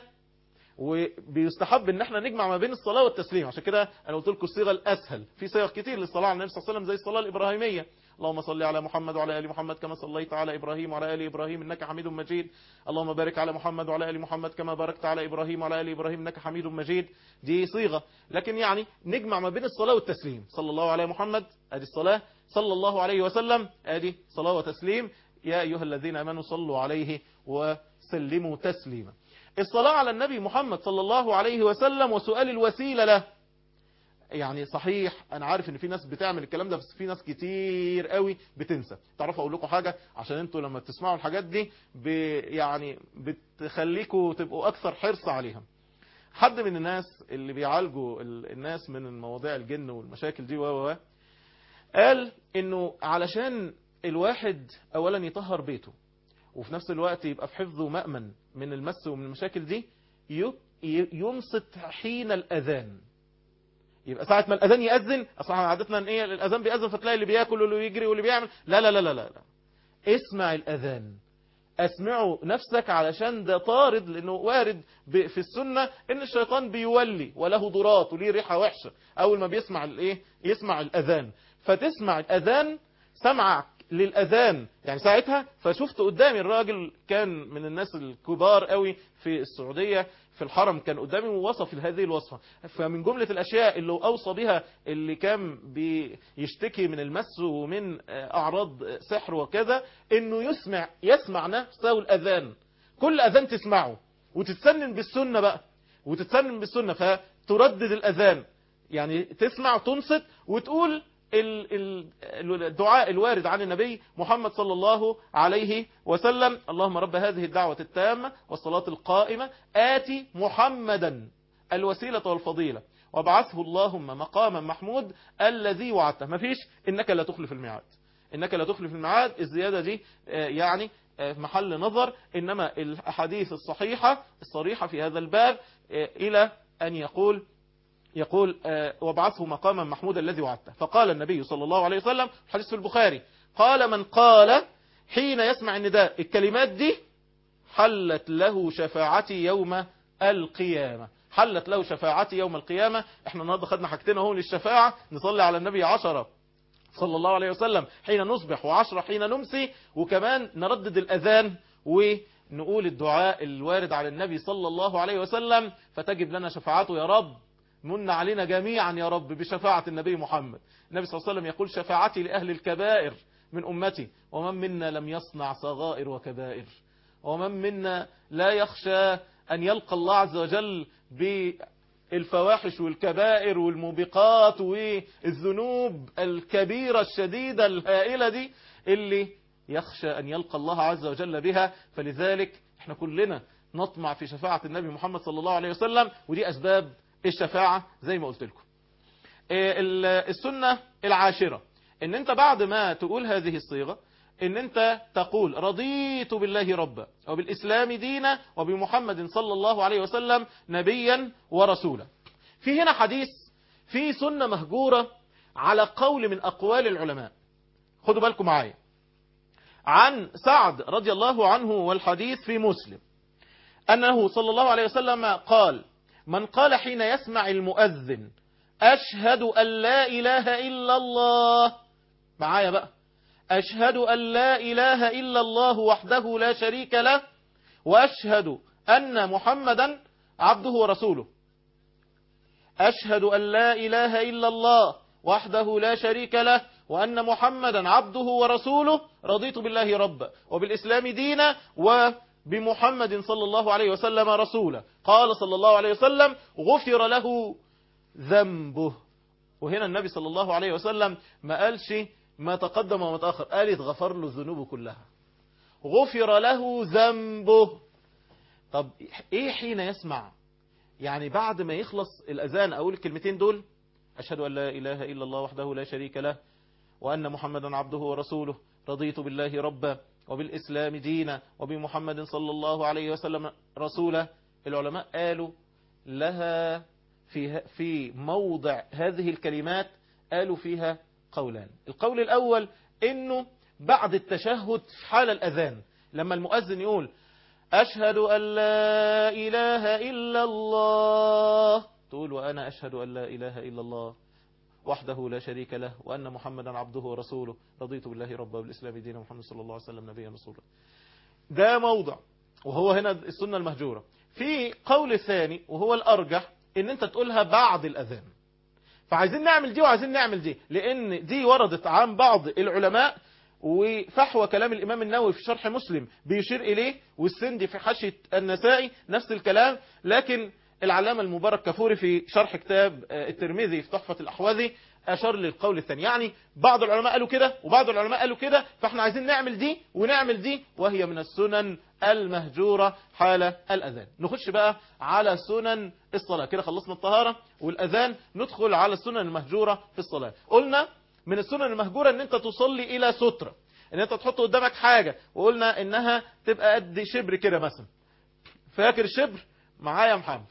وبيستحب ان احنا نجمع ما بين الصلاة والتسليم عشان كده انا قلت لكم الصيغه الاسهل في صيغ كتير للصلاة على النبي صلى الله عليه وسلم زي الصلاة الابراهيمية اللهم صل على محمد وعلى ال محمد كما صليت على ابراهيم وعلى ال ابراهيم انك حميد مجيد اللهم بارك على محمد وعلى ال محمد كما باركت على ابراهيم وعلى ال ابراهيم انك حميد مجيد دي صيغه لكن يعني نجمع ما بين الصلاه والتسليم صلى الله على محمد ادي الصلاه صلى الله عليه وسلم ادي صلاه وتسليم يا ايها الذين امنوا صلوا عليه وسلموا تسليما الصلاة على النبي محمد صلى الله عليه وسلم وسؤال الوسيلة له يعني صحيح انا عارف ان في ناس بتعمل الكلام ده بس في ناس كتير قوي بتنسى تعرفوا اقول لكم حاجة عشان انتوا لما تسمعوا الحاجات دي ب يعني بتخليكم تبقوا اكثر حرص عليها حد من الناس اللي بيعالجوا الناس من المواضيع الجن والمشاكل دي و قال انه علشان الواحد اولا يطهر بيته وفي نفس الوقت يبقى في حفظه مأمن من المس ومن المشاكل دي ينصت حين الأذان يبقى ساعة ما الأذان يأذن أصلا عادتنا إن إيه الأذان بيأذن فتلاقي اللي بياكل واللي يجري واللي بيعمل لا لا لا لا لا, لا. اسمع الأذان اسمعه نفسك علشان ده طارد لانه وارد ب- في السنة ان الشيطان بيولي وله ضرات وليه ريحة وحشة اول ما بيسمع الايه يسمع الاذان فتسمع الاذان سمعك للاذان يعني ساعتها فشفت قدامي الراجل كان من الناس الكبار قوي في السعودية في الحرم كان قدامي ووصف هذه الوصفة فمن جملة الأشياء اللي أوصى بها اللي كان بيشتكي من المس ومن أعراض سحر وكذا إنه يسمع يسمع نفسه الأذان كل أذان تسمعه وتتسنن بالسنة بقى وتتسنن بالسنة فتردد الأذان يعني تسمع تنصت وتقول ال- ال- الدعاء الوارد عن النبي محمد صلى الله عليه وسلم اللهم رب هذه الدعوة التامة والصلاة القائمة آتي محمدا الوسيلة والفضيلة وابعثه اللهم مقاما محمود الذي وعدته مفيش إنك لا تخلف الميعاد إنك لا تخلف الميعاد الزيادة دي آه، يعني آه، محل نظر إنما الأحاديث الصحيحة الصريحة في هذا الباب آه، إلى أن يقول يقول آه، وابعثه مقاما محمودا الذي وعدته فقال النبي صلى الله عليه وسلم حديث في البخاري قال من قال حين يسمع النداء الكلمات دي حلت له شفاعتي يوم القيامة حلت له شفاعتي يوم القيامة احنا النهارده خدنا حاجتين اهو للشفاعة نصلي على النبي عشرة صلى الله عليه وسلم حين نصبح وعشرة حين نمسي وكمان نردد الأذان ونقول الدعاء الوارد على النبي صلى الله عليه وسلم فتجب لنا شفاعته يا رب من علينا جميعا يا رب بشفاعة النبي محمد النبي صلى الله عليه وسلم يقول شفاعتي لأهل الكبائر من أمتي ومن منا لم يصنع صغائر وكبائر ومن منا لا يخشى أن يلقى الله عز وجل بالفواحش والكبائر والموبقات والذنوب الكبيرة الشديدة الهائلة دي اللي يخشى أن يلقى الله عز وجل بها فلذلك احنا كلنا نطمع في شفاعة النبي محمد صلى الله عليه وسلم ودي أسباب الشفاعة زي ما قلت لكم إيه ال- السنة العاشرة ان انت بعد ما تقول هذه الصيغة ان انت تقول رضيت بالله ربا وبالاسلام دينا وبمحمد صلى الله عليه وسلم نبيا ورسولا في هنا حديث في سنة مهجورة على قول من اقوال العلماء خدوا بالكم معايا عن سعد رضي الله عنه والحديث في مسلم أنه صلى الله عليه وسلم قال من قال حين يسمع المؤذن أشهد أن لا إله إلا الله معايا بقى أشهد أن لا إله إلا الله وحده لا شريك له وأشهد أن محمدا عبده ورسوله أشهد أن لا إله إلا الله وحده لا شريك له وأن محمدا عبده ورسوله رضيت بالله ربا وبالإسلام دينا وبمحمد صلى الله عليه وسلم رسولا قال صلى الله عليه وسلم غفر له ذنبه وهنا النبي صلى الله عليه وسلم ما قالش ما تقدم وما تأخر قال اتغفر له الذنوب كلها غفر له ذنبه طب ايه حين يسمع يعني بعد ما يخلص الأذان أقول الكلمتين دول أشهد أن لا إله إلا الله وحده لا شريك له وأن محمدا عبده ورسوله رضيت بالله ربا وبالإسلام دينا وبمحمد صلى الله عليه وسلم رسولا العلماء قالوا لها في في موضع هذه الكلمات قالوا فيها قولان القول الأول إنه بعد التشهد في حال الأذان لما المؤذن يقول أشهد أن لا إله إلا الله تقول وأنا أشهد أن لا إله إلا الله وحده لا شريك له وأن محمدا عبده ورسوله رضيت بالله ربا بالإسلام دينا محمد صلى الله عليه وسلم نبيا رسولا ده موضع وهو هنا السنة المهجورة في قول الثاني وهو الأرجح ان انت تقولها بعد الأذان فعايزين نعمل دي وعايزين نعمل دي لأن دي وردت عن بعض العلماء وفحوى كلام الإمام النووي في شرح مسلم بيشير إليه والسندي في حاشية النسائي نفس الكلام لكن العلامة المبارك كفوري في شرح كتاب الترمذي في تحفة الأحوذي أشار للقول الثاني يعني بعض العلماء قالوا كده وبعض العلماء قالوا كده فاحنا عايزين نعمل دي ونعمل دي وهي من السنن المهجورة حال الأذان نخش بقى على سنن الصلاة كده خلصنا الطهارة والأذان ندخل على السنن المهجورة في الصلاة قلنا من السنن المهجورة ان انت تصلي الى سترة ان انت تحط قدامك حاجة وقلنا انها تبقى قد شبر كده مثلا فاكر شبر معايا يا محمد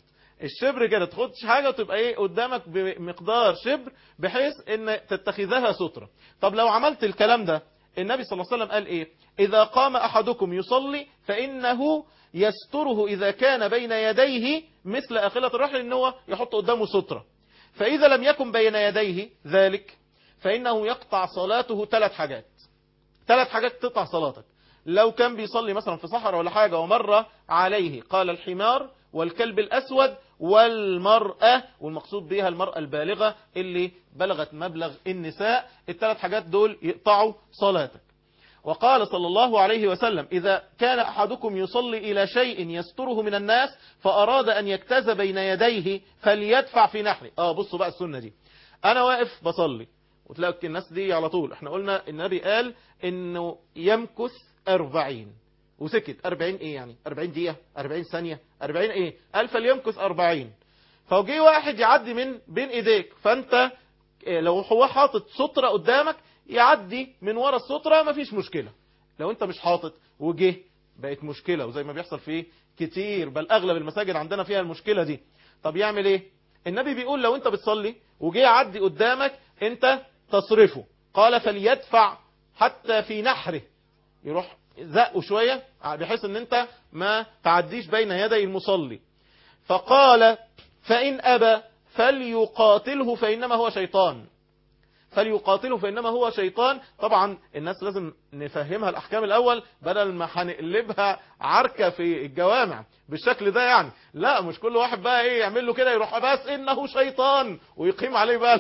الشبر كده تاخدش حاجة وتبقى ايه قدامك بمقدار شبر بحيث ان تتخذها سترة طب لو عملت الكلام ده النبي صلى الله عليه وسلم قال ايه اذا قام احدكم يصلي فانه يستره اذا كان بين يديه مثل اخلة الرحل ان هو يحط قدامه سترة فاذا لم يكن بين يديه ذلك فانه يقطع صلاته ثلاث حاجات ثلاث حاجات تقطع صلاتك لو كان بيصلي مثلا في صحراء ولا حاجة ومر عليه قال الحمار والكلب الأسود والمرأة والمقصود بها المرأة البالغة اللي بلغت مبلغ النساء الثلاث حاجات دول يقطعوا صلاتك وقال صلى الله عليه وسلم إذا كان أحدكم يصلي إلى شيء يستره من الناس فأراد أن يجتاز بين يديه فليدفع في نحره آه بصوا بقى السنة دي أنا واقف بصلي وتلاقي الناس دي على طول احنا قلنا النبي قال انه يمكث أربعين وسكت أربعين ايه يعني أربعين دقيقة أربعين ثانية أربعين ايه قال فليمكث أربعين فوجي واحد يعدي من بين ايديك فانت اه لو هو حاطط سترة قدامك يعدي من ورا السترة مفيش مشكلة لو انت مش حاطط وجه بقت مشكلة وزي ما بيحصل فيه كتير بل اغلب المساجد عندنا فيها المشكلة دي طب يعمل ايه النبي بيقول لو انت بتصلي وجه يعدي قدامك انت تصرفه قال فليدفع حتى في نحره يروح زقه شوية بحيث ان انت ما تعديش بين يدي المصلي فقال فإن أبى فليقاتله فإنما هو شيطان فليقاتله فإنما هو شيطان طبعا الناس لازم نفهمها الأحكام الأول بدل ما هنقلبها عركة في الجوامع بالشكل ده يعني لا مش كل واحد بقى ايه يعمل له كده يروح بس إنه شيطان ويقيم عليه بقى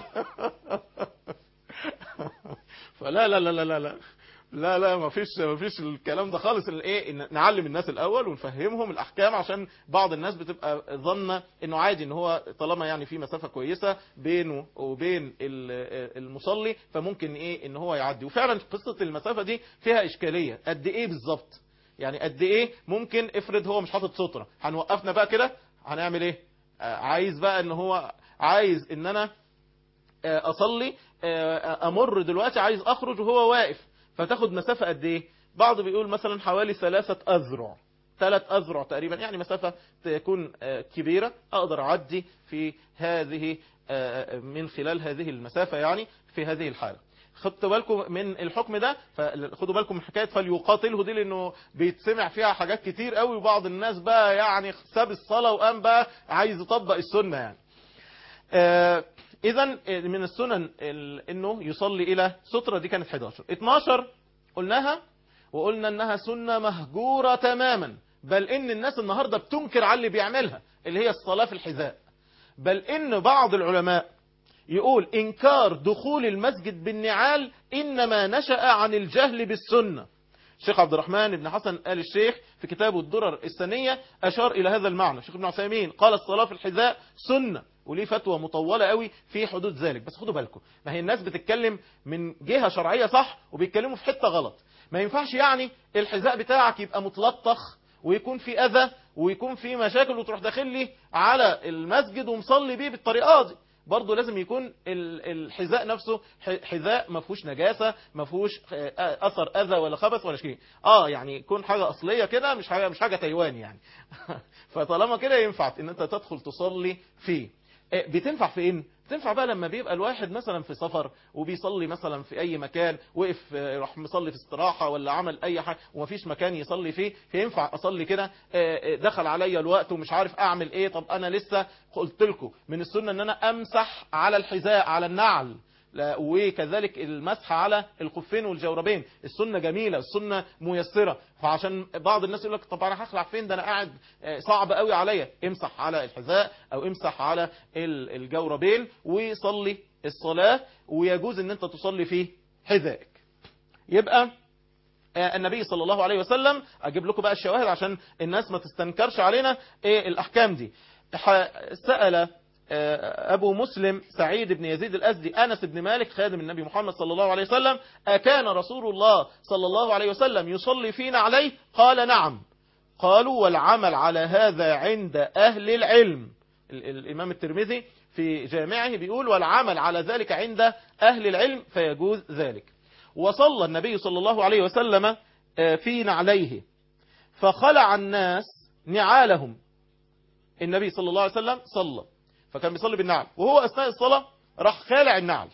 فلا لا لا لا لا لا لا لا ما فيش ما فيش الكلام ده خالص ايه نعلم الناس الاول ونفهمهم الاحكام عشان بعض الناس بتبقى ظنه انه عادي ان هو طالما يعني في مسافه كويسه بينه وبين المصلي فممكن ايه ان هو يعدي وفعلا قصه المسافه دي فيها اشكاليه قد ايه بالظبط يعني قد ايه ممكن افرض هو مش حاطط ستره هنوقفنا بقى كده هنعمل ايه عايز بقى ان هو عايز ان انا اصلي امر دلوقتي عايز اخرج وهو واقف فتاخد مسافة قد ايه بعض بيقول مثلا حوالي ثلاثة أذرع ثلاث أذرع تقريبا يعني مسافة تكون كبيرة أقدر أعدي في هذه من خلال هذه المسافة يعني في هذه الحالة خدوا بالكم من الحكم ده خدوا بالكم من حكاية فليقاتله دي لأنه بيتسمع فيها حاجات كتير قوي وبعض الناس بقى يعني ساب الصلاة وقام بقى عايز يطبق السنة يعني اذا من السنن انه يصلي الى سترة دي كانت 11 12 قلناها وقلنا انها سنة مهجورة تماما بل ان الناس النهاردة بتنكر على اللي بيعملها اللي هي الصلاة في الحذاء بل ان بعض العلماء يقول انكار دخول المسجد بالنعال انما نشأ عن الجهل بالسنة الشيخ عبد الرحمن بن حسن آل الشيخ في كتابه الدرر السنية أشار إلى هذا المعنى الشيخ ابن عثيمين قال الصلاة في الحذاء سنة وليه فتوى مطولة قوي في حدود ذلك بس خدوا بالكم ما هي الناس بتتكلم من جهة شرعية صح وبيتكلموا في حتة غلط ما ينفعش يعني الحذاء بتاعك يبقى متلطخ ويكون في أذى ويكون في مشاكل وتروح داخل لي على المسجد ومصلي بيه بالطريقة دي برضه لازم يكون الحذاء نفسه حذاء ما فيهوش نجاسه ما فيهوش اثر اذى ولا خبث ولا شيء اه يعني يكون حاجه اصليه كده مش حاجه مش حاجه تايوان يعني فطالما كده ينفع ان انت تدخل تصلي فيه بتنفع فين تنفع بقى لما بيبقى الواحد مثلا في سفر وبيصلي مثلا في اي مكان وقف راح مصلي في استراحة ولا عمل اي حاجة ومفيش مكان يصلي فيه فينفع اصلي كده دخل عليا الوقت ومش عارف اعمل ايه طب انا لسه قلت لكم من السنة ان انا امسح على الحذاء على النعل وكذلك المسح على الخفين والجوربين السنة جميلة السنة ميسرة فعشان بعض الناس يقول لك طب انا هخلع فين ده انا قاعد صعب قوي عليا امسح على الحذاء او امسح على الجوربين وصلي الصلاة ويجوز ان انت تصلي في حذائك يبقى النبي صلى الله عليه وسلم اجيب لكم بقى الشواهد عشان الناس ما تستنكرش علينا ايه الاحكام دي سأل أبو مسلم سعيد بن يزيد الأزدي أنس بن مالك خادم النبي محمد صلى الله عليه وسلم أكان رسول الله صلى الله عليه وسلم يصلي فينا عليه قال نعم قالوا والعمل على هذا عند أهل العلم الإمام الترمذي في جامعه بيقول والعمل على ذلك عند أهل العلم فيجوز ذلك وصلى النبي صلى الله عليه وسلم في نعليه فخلع الناس نعالهم النبي صلى الله عليه وسلم صلى فكان بيصلي بالنعل وهو أثناء الصلاة راح خالع النعل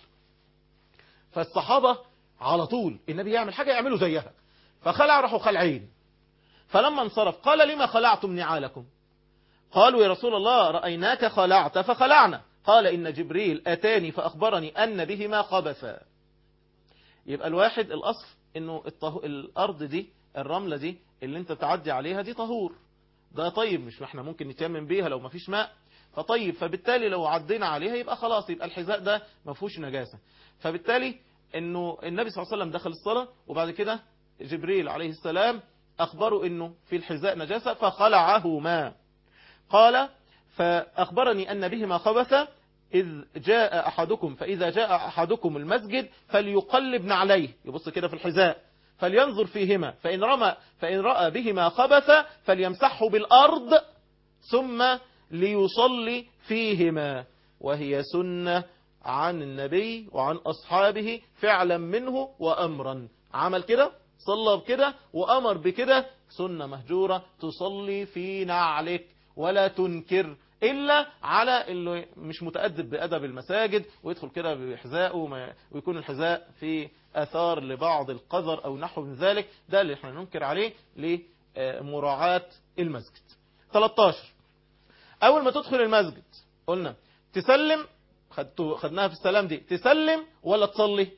فالصحابة على طول النبي يعمل حاجة يعملوا زيها فخلع راحوا خلعين فلما انصرف قال لما خلعتم نعالكم قالوا يا رسول الله رأيناك خلعت فخلعنا قال إن جبريل أتاني فأخبرني أن بهما خبثا يبقى الواحد الأصل إنه الطه... الأرض دي الرملة دي اللي انت تعدي عليها دي طهور ده طيب مش احنا ممكن نتيمم بيها لو ما فيش ماء فطيب فبالتالي لو عدينا عليها يبقى خلاص يبقى الحذاء ده ما فيهوش نجاسة فبالتالي انه النبي صلى الله عليه وسلم دخل الصلاة وبعد كده جبريل عليه السلام أخبره أنه في الحذاء نجاسة فخلعهما قال فأخبرني أن بهما خبث إذ جاء أحدكم فإذا جاء أحدكم المسجد فليقلب نعليه يبص كده في الحذاء فلينظر فيهما فإن, رمى فإن رأى بهما خبث فليمسحه بالأرض ثم ليصلي فيهما وهي سنة عن النبي وعن أصحابه فعلا منه وأمرا عمل كده صلى بكده وأمر بكده سنة مهجورة تصلي في نعلك ولا تنكر إلا على اللي مش متأدب بأدب المساجد ويدخل كده بحذائه ويكون الحذاء في أثار لبعض القذر أو نحو من ذلك ده اللي احنا ننكر عليه لمراعاة المسجد 13 أول ما تدخل المسجد قلنا تسلم خدناها في السلام دي تسلم ولا تصلي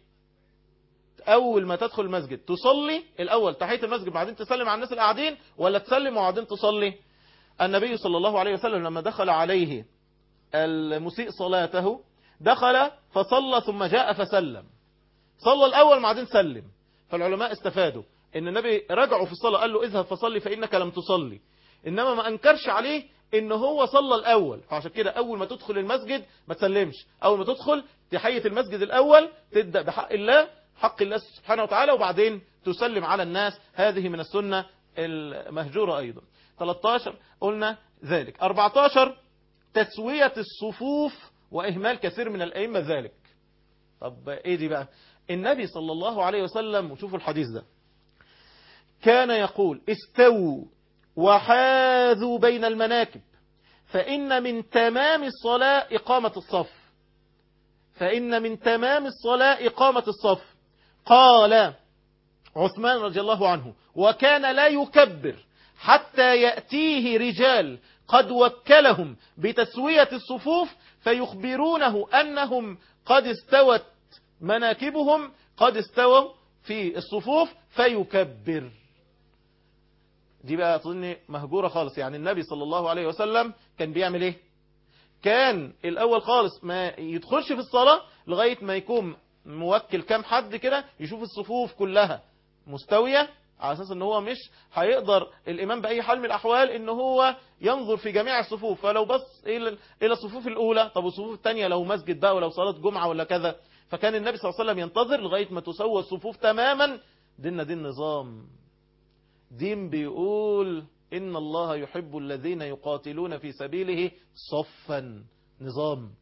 أول ما تدخل المسجد تصلي الأول تحية المسجد بعدين تسلم على الناس اللي قاعدين ولا تسلم وبعدين تصلي النبي صلى الله عليه وسلم لما دخل عليه المسيء صلاته دخل فصلى ثم جاء فسلم صلى الأول بعدين سلم فالعلماء استفادوا ان النبي رجعوا في الصلاة قال له اذهب فصلي فإنك لم تصلي إنما ما أنكرش عليه ان هو صلى الأول فعشان كده أول ما تدخل المسجد ما تسلمش أول ما تدخل تحية المسجد الأول تبدأ بحق الله حق الله سبحانه وتعالى وبعدين تسلم على الناس هذه من السنة المهجورة أيضا 13 قلنا ذلك 14 تسوية الصفوف وإهمال كثير من الأئمة ذلك طب إيه دي بقى النبي صلى الله عليه وسلم وشوفوا الحديث ده كان يقول استووا وحاذوا بين المناكب فإن من تمام الصلاة إقامة الصف فإن من تمام الصلاة إقامة الصف قال عثمان رضي الله عنه وكان لا يكبر حتى يأتيه رجال قد وكلهم بتسوية الصفوف فيخبرونه أنهم قد استوت مناكبهم قد استووا في الصفوف فيكبر دي بقى أظن مهجورة خالص يعني النبي صلى الله عليه وسلم كان بيعمل ايه كان الأول خالص ما يدخلش في الصلاة لغاية ما يكون موكل كام حد كده يشوف الصفوف كلها مستوية على أساس ان هو مش هيقدر الإمام بأي حال من الأحوال ان هو ينظر في جميع الصفوف فلو بص إلى الصفوف الأولى طب الصفوف الثانية لو مسجد بقى ولو صلاة جمعة ولا كذا فكان النبي صلى الله عليه وسلم ينتظر لغاية ما تسوى الصفوف تماما ديننا دين نظام دين بيقول إن الله يحب الذين يقاتلون في سبيله صفا نظام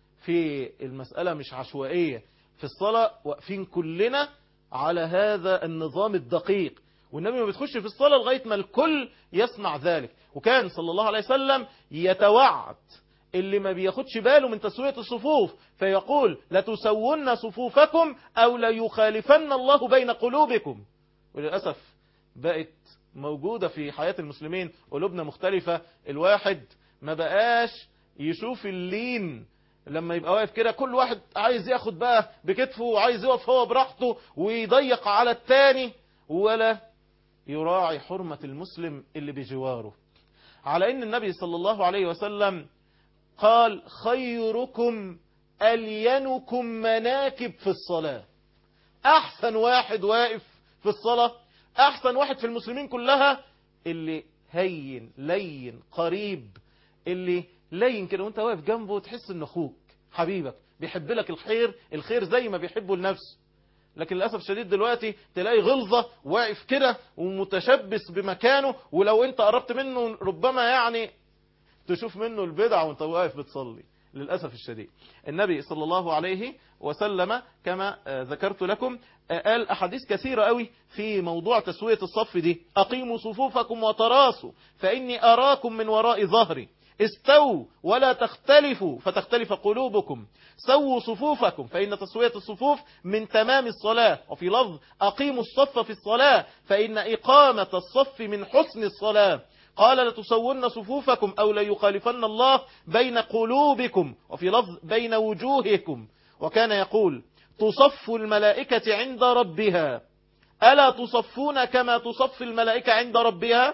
في المسألة مش عشوائية في الصلاة واقفين كلنا على هذا النظام الدقيق والنبي ما بتخش في الصلاة لغاية ما الكل يسمع ذلك وكان صلى الله عليه وسلم يتوعد اللي ما بياخدش باله من تسوية الصفوف فيقول لتسون صفوفكم أو ليخالفن الله بين قلوبكم وللأسف بقت موجودة في حياة المسلمين قلوبنا مختلفة الواحد ما بقاش يشوف اللين لما يبقى واقف كده كل واحد عايز ياخد بقى بكتفه وعايز يقف هو براحته ويضيق على التاني ولا يراعي حرمة المسلم اللي بجواره على ان النبي صلى الله عليه وسلم قال خيركم ألينكم مناكب في الصلاة أحسن واحد واقف في الصلاة أحسن واحد في المسلمين كلها اللي هين لين قريب اللي لين كده وانت واقف جنبه تحس انه اخوك حبيبك بيحب لك الخير الخير زي ما بيحبه لنفسه لكن للأسف الشديد دلوقتي تلاقي غلظة واقف كده ومتشبث بمكانه ولو انت قربت منه ربما يعني تشوف منه البدع وانت واقف بتصلي للأسف الشديد النبي صلى الله عليه وسلم كما ذكرت لكم قال أحاديث كثيرة قوي في موضوع تسوية الصف دي أقيموا صفوفكم وتراصوا فإني أراكم من وراء ظهري استووا ولا تختلفوا فتختلف قلوبكم سووا صفوفكم فإن تسوية الصفوف من تمام الصلاة وفي لفظ أقيموا الصف في الصلاة فإن إقامة الصف من حسن الصلاة قال لتسون صفوفكم أو ليخالفن الله بين قلوبكم وفي لفظ بين وجوهكم وكان يقول تصف الملائكة عند ربها ألا تصفون كما تصف الملائكة عند ربها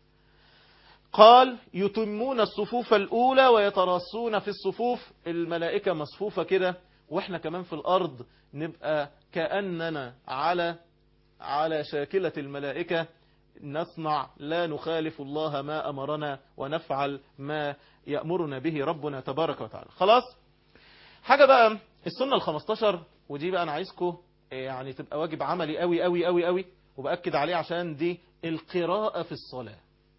قال يتمون الصفوف الأولى ويتراصون في الصفوف الملائكة مصفوفة كده وإحنا كمان في الأرض نبقى كأننا على على شاكلة الملائكة نصنع لا نخالف الله ما أمرنا ونفعل ما يأمرنا به ربنا تبارك وتعالى خلاص حاجة بقى السنة الخمستاشر ودي بقى أنا عايزكم يعني تبقى واجب عملي قوي قوي قوي قوي وبأكد عليه عشان دي القراءة في الصلاة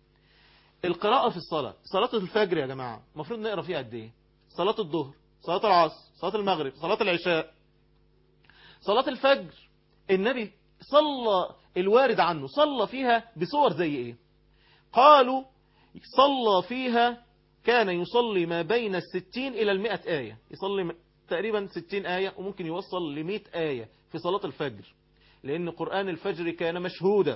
القراءة في الصلاة صلاة الفجر يا جماعة المفروض نقرأ فيها قد ايه صلاة الظهر صلاة العصر صلاة المغرب صلاة العشاء صلاة الفجر النبي صلى الوارد عنه صلى فيها بصور زي ايه قالوا صلى فيها كان يصلي ما بين الستين إلى المئة آية يصلي تقريبا ستين آية وممكن يوصل لمئة آية في صلاة الفجر لأن قرآن الفجر كان مشهودا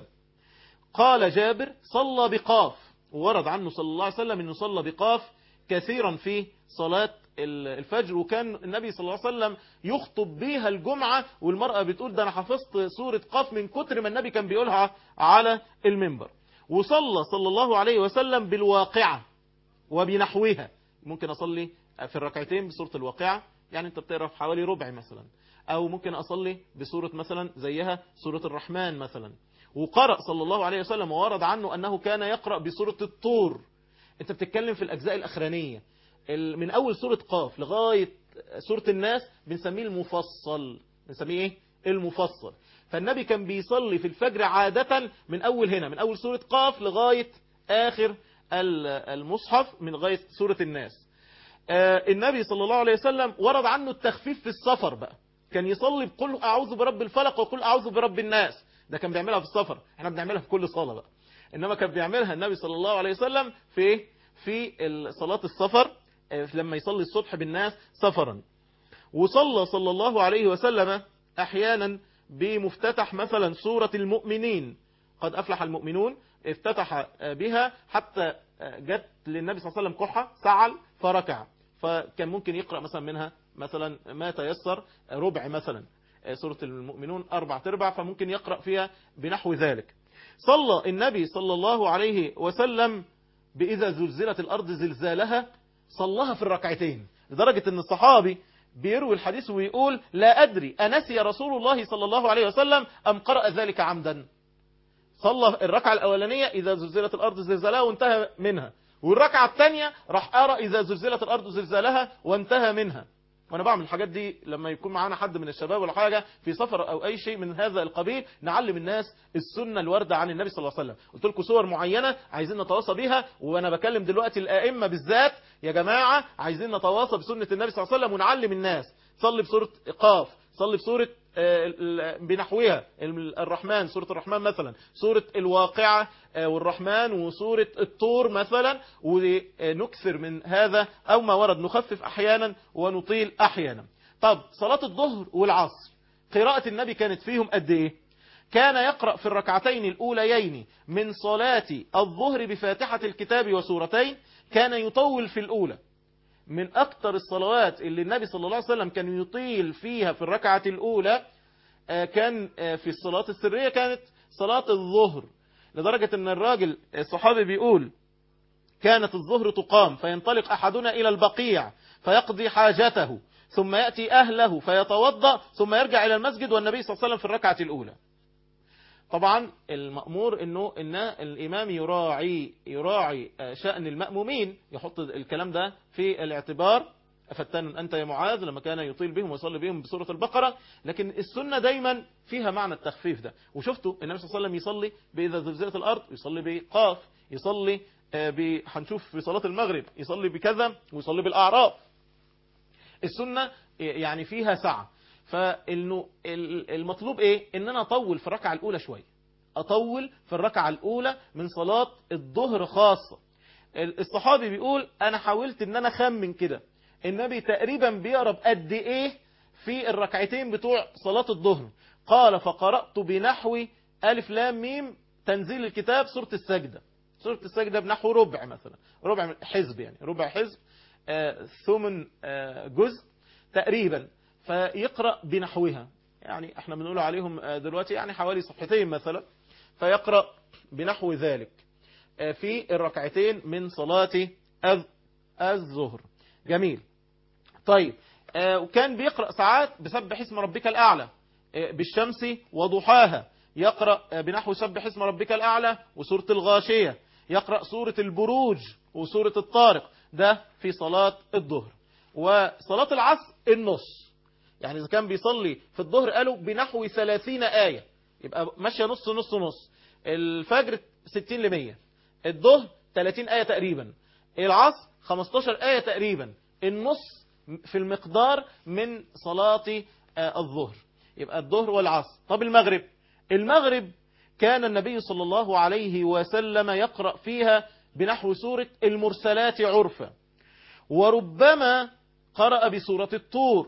قال جابر صلى بقاف وورد عنه صلى الله عليه وسلم أنه صلى بقاف كثيرا في صلاة الفجر وكان النبي صلى الله عليه وسلم يخطب بيها الجمعة والمرأة بتقول ده أنا حفظت سورة قاف من كتر ما النبي كان بيقولها على المنبر وصلى صلى الله عليه وسلم بالواقعة وبنحوها ممكن أصلي في الركعتين بسورة الواقعة يعني أنت بتقرأ في حوالي ربع مثلا أو ممكن أصلي بسورة مثلا زيها سورة الرحمن مثلا وقرأ صلى الله عليه وسلم وورد عنه أنه كان يقرأ بسورة الطور أنت بتتكلم في الأجزاء الأخرانية من أول سورة قاف لغاية سورة الناس بنسميه المفصل بنسميه إيه؟ المفصل فالنبي كان بيصلي في الفجر عادة من أول هنا من أول سورة قاف لغاية آخر المصحف من لغاية سورة الناس النبي صلى الله عليه وسلم ورد عنه التخفيف في السفر بقى كان يصلي بقول أعوذ برب الفلق وقل أعوذ برب الناس ده كان بيعملها في السفر احنا بنعملها في كل صلاة بقى إنما كان بيعملها النبي صلى الله عليه وسلم في في صلاة السفر لما يصلي الصبح بالناس سفرا وصلى صلى الله عليه وسلم أحيانا بمفتتح مثلا سورة المؤمنين قد أفلح المؤمنون افتتح بها حتى جت للنبي صلى الله عليه وسلم كحة سعل فركع فكان ممكن يقرأ مثلا منها مثلا ما تيسر ربع مثلا سورة المؤمنون أربع تربع فممكن يقرأ فيها بنحو ذلك صلى النبي صلى الله عليه وسلم بإذا زلزلت الأرض زلزالها صلىها في الركعتين لدرجة أن الصحابي بيروي الحديث ويقول لا أدري أنسي رسول الله صلى الله عليه وسلم أم قرأ ذلك عمدا صلى الركعة الأولانية إذا زلزلت الأرض زلزالها وانتهى منها والركعة الثانية راح أرى إذا زلزلت الأرض زلزالها وانتهى منها وانا بعمل الحاجات دي لما يكون معانا حد من الشباب ولا حاجة في سفر او اي شيء من هذا القبيل نعلم الناس السنة الواردة عن النبي صلى الله عليه وسلم قلت لكم صور معينة عايزين نتواصى بيها وانا بكلم دلوقتي الائمة بالذات يا جماعة عايزين نتواصى بسنة النبي صلى الله عليه وسلم ونعلم الناس صلي بسورة قاف صلي بسورة بنحوها الرحمن سورة الرحمن مثلا سورة الواقعة والرحمن وسورة الطور مثلا ونكثر من هذا أو ما ورد نخفف أحيانا ونطيل أحيانا طب صلاة الظهر والعصر قراءة النبي كانت فيهم قد إيه كان يقرأ في الركعتين الأوليين من صلاة الظهر بفاتحة الكتاب وسورتين كان يطول في الأولى من أكتر الصلوات اللي النبي صلى الله عليه وسلم كان يطيل فيها في الركعة الأولى كان في الصلاة السرية كانت صلاة الظهر لدرجة أن الراجل الصحابي بيقول كانت الظهر تقام فينطلق أحدنا إلى البقيع فيقضي حاجته ثم يأتي أهله فيتوضأ ثم يرجع إلى المسجد والنبي صلى الله عليه وسلم في الركعة الأولى طبعا المأمور انه ان الامام يراعي يراعي شأن المأمومين يحط الكلام ده في الاعتبار فتان انت يا معاذ لما كان يطيل بهم ويصلي بهم بسورة البقرة لكن السنة دايما فيها معنى التخفيف ده وشفتوا النبي صلى الله عليه وسلم يصلي بإذا زلزلت الأرض يصلي بقاف يصلي ب... هنشوف في صلاة المغرب يصلي بكذا ويصلي بالأعراف السنة يعني فيها سعة فانه المطلوب ايه ان انا اطول في الركعه الاولى شويه اطول في الركعه الاولى من صلاه الظهر خاصه الصحابي بيقول انا حاولت ان انا اخمن كده النبي تقريبا بيقرا قد ايه في الركعتين بتوع صلاة الظهر قال فقرأت بنحو ألف لام ميم تنزيل الكتاب سورة السجدة سورة السجدة بنحو ربع مثلا ربع من- حزب يعني ربع حزب آه، ثمن آه، جزء تقريبا فيقرأ بنحوها يعني احنا بنقول عليهم آه، دلوقتي يعني حوالي صفحتين مثلا فيقرأ بنحو ذلك آه، في الركعتين من صلاة الظ- الظهر جميل طيب آه، وكان بيقرأ ساعات بسبح اسم ربك الأعلى آه، بالشمس وضحاها يقرأ آه، بنحو سبح اسم ربك الأعلى وسورة الغاشية يقرأ سورة البروج وسورة الطارق ده في صلاة الظهر وصلاة العصر النص يعني إذا كان بيصلي في الظهر قالوا بنحو 30 آية يبقى ماشية نص نص نص الفجر 60 ل 100 الظهر 30 آية تقريبا العصر 15 آية تقريبا النص في المقدار من صلاة آه، الظهر يبقى الظهر والعصر طب المغرب المغرب كان النبي صلى الله عليه وسلم يقرأ فيها بنحو سورة المرسلات عرفا وربما قرأ بسورة الطور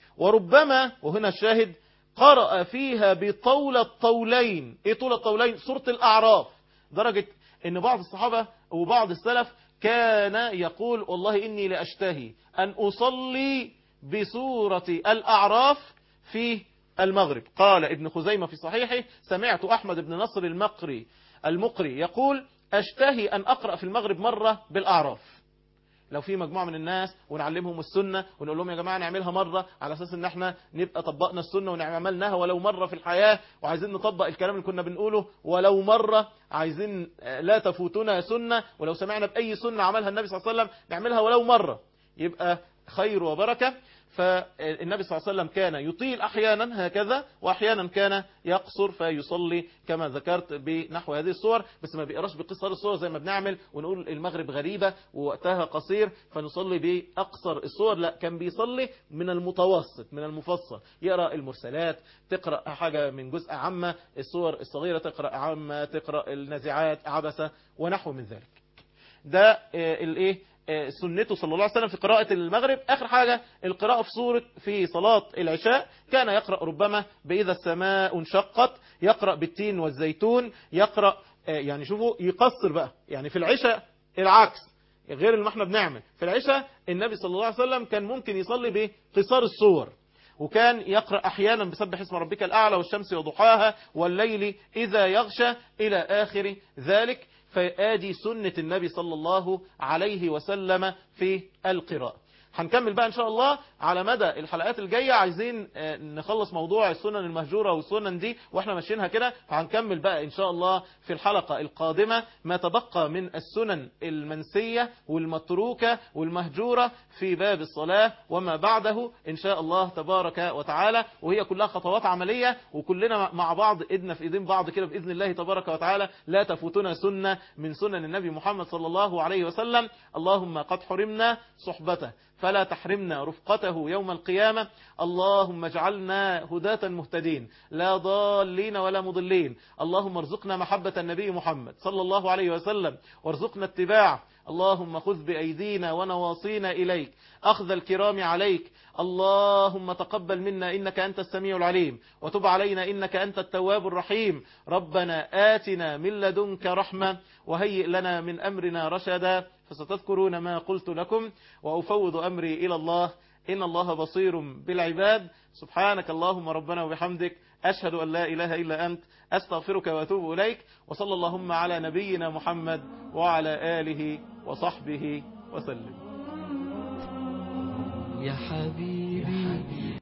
وربما وهنا الشاهد قرأ فيها بطول الطولين ايه طول الطولين سورة الأعراف درجة ان بعض الصحابة وبعض السلف كان يقول والله إني لأشتهي أن أصلي بسورة الأعراف في المغرب قال ابن خزيمة في صحيحه سمعت أحمد بن نصر المقري المقري يقول أشتهي أن أقرأ في المغرب مرة بالأعراف لو في مجموعة من الناس ونعلمهم السنة ونقول لهم يا جماعة نعملها مرة على أساس ان احنا نبقى طبقنا السنة ونعملناها ولو مرة في الحياة وعايزين نطبق الكلام اللي كنا بنقوله ولو مرة عايزين آه، لا تفوتنا سنة ولو سمعنا بأي سنة عملها النبي صلى الله عليه وسلم نعملها ولو مرة يبقى خير وبركة فالنبي صلى الله عليه وسلم كان يطيل أحيانا هكذا وأحيانا كان يقصر فيصلي كما ذكرت بنحو هذه الصور بس ما بيقراش بقصر الصور زي ما بنعمل ونقول المغرب غريبة ووقتها قصير فنصلي بأقصر الصور لا كان بيصلي من المتوسط من المفصل يقرأ المرسلات تقرأ حاجة من جزء عامة الصور الصغيرة تقرأ عامة تقرأ النازعات عبسة ونحو من ذلك ده آه، الايه آه، سنته صلى الله عليه وسلم في قراءة المغرب آخر حاجة القراءة في سورة في صلاة العشاء كان يقرأ ربما بإذا السماء انشقت يقرأ بالتين والزيتون يقرأ آه، يعني شوفوا يقصر بقى يعني في العشاء العكس غير اللي ما احنا بنعمل في العشاء النبي صلى الله عليه وسلم كان ممكن يصلي بقصار الصور وكان يقرأ أحيانا بسبح اسم ربك الأعلى والشمس وضحاها والليل إذا يغشى إلى آخر ذلك فآدي سنة النبي صلى الله عليه وسلم في القراءة هنكمل بقى إن شاء الله على مدى الحلقات الجاية عايزين آه، نخلص موضوع السنن المهجورة والسنن دي وإحنا ماشيينها كده فهنكمل بقى إن شاء الله في الحلقة القادمة ما تبقى من السنن المنسية والمتروكة والمهجورة في باب الصلاة وما بعده إن شاء الله تبارك وتعالى وهي كلها خطوات عملية وكلنا مع بعض إيدنا في إيدين بعض كده بإذن الله تبارك وتعالى لا تفوتنا سنة من سنن النبي محمد صلى الله عليه وسلم اللهم قد حرمنا صحبته فلا تحرمنا رفقته يوم القيامة اللهم اجعلنا هداة مهتدين لا ضالين ولا مضلين اللهم ارزقنا محبة النبي محمد صلى الله عليه وسلم وارزقنا اتباعه اللهم خذ بأيدينا ونواصينا إليك أخذ الكرام عليك اللهم تقبل منا إنك أنت السميع العليم وتب علينا إنك أنت التواب الرحيم ربنا آتنا من لدنك رحمة وهيئ لنا من أمرنا رشدا فستذكرون ما قلت لكم وأفوض أمري إلى الله إن الله بصير بالعباد سبحانك اللهم ربنا وبحمدك أشهد أن لا إله إلا أنت أستغفرك وأتوب إليك وصلى اللهم على نبينا محمد وعلى آله وصحبه وسلم يا حبيبي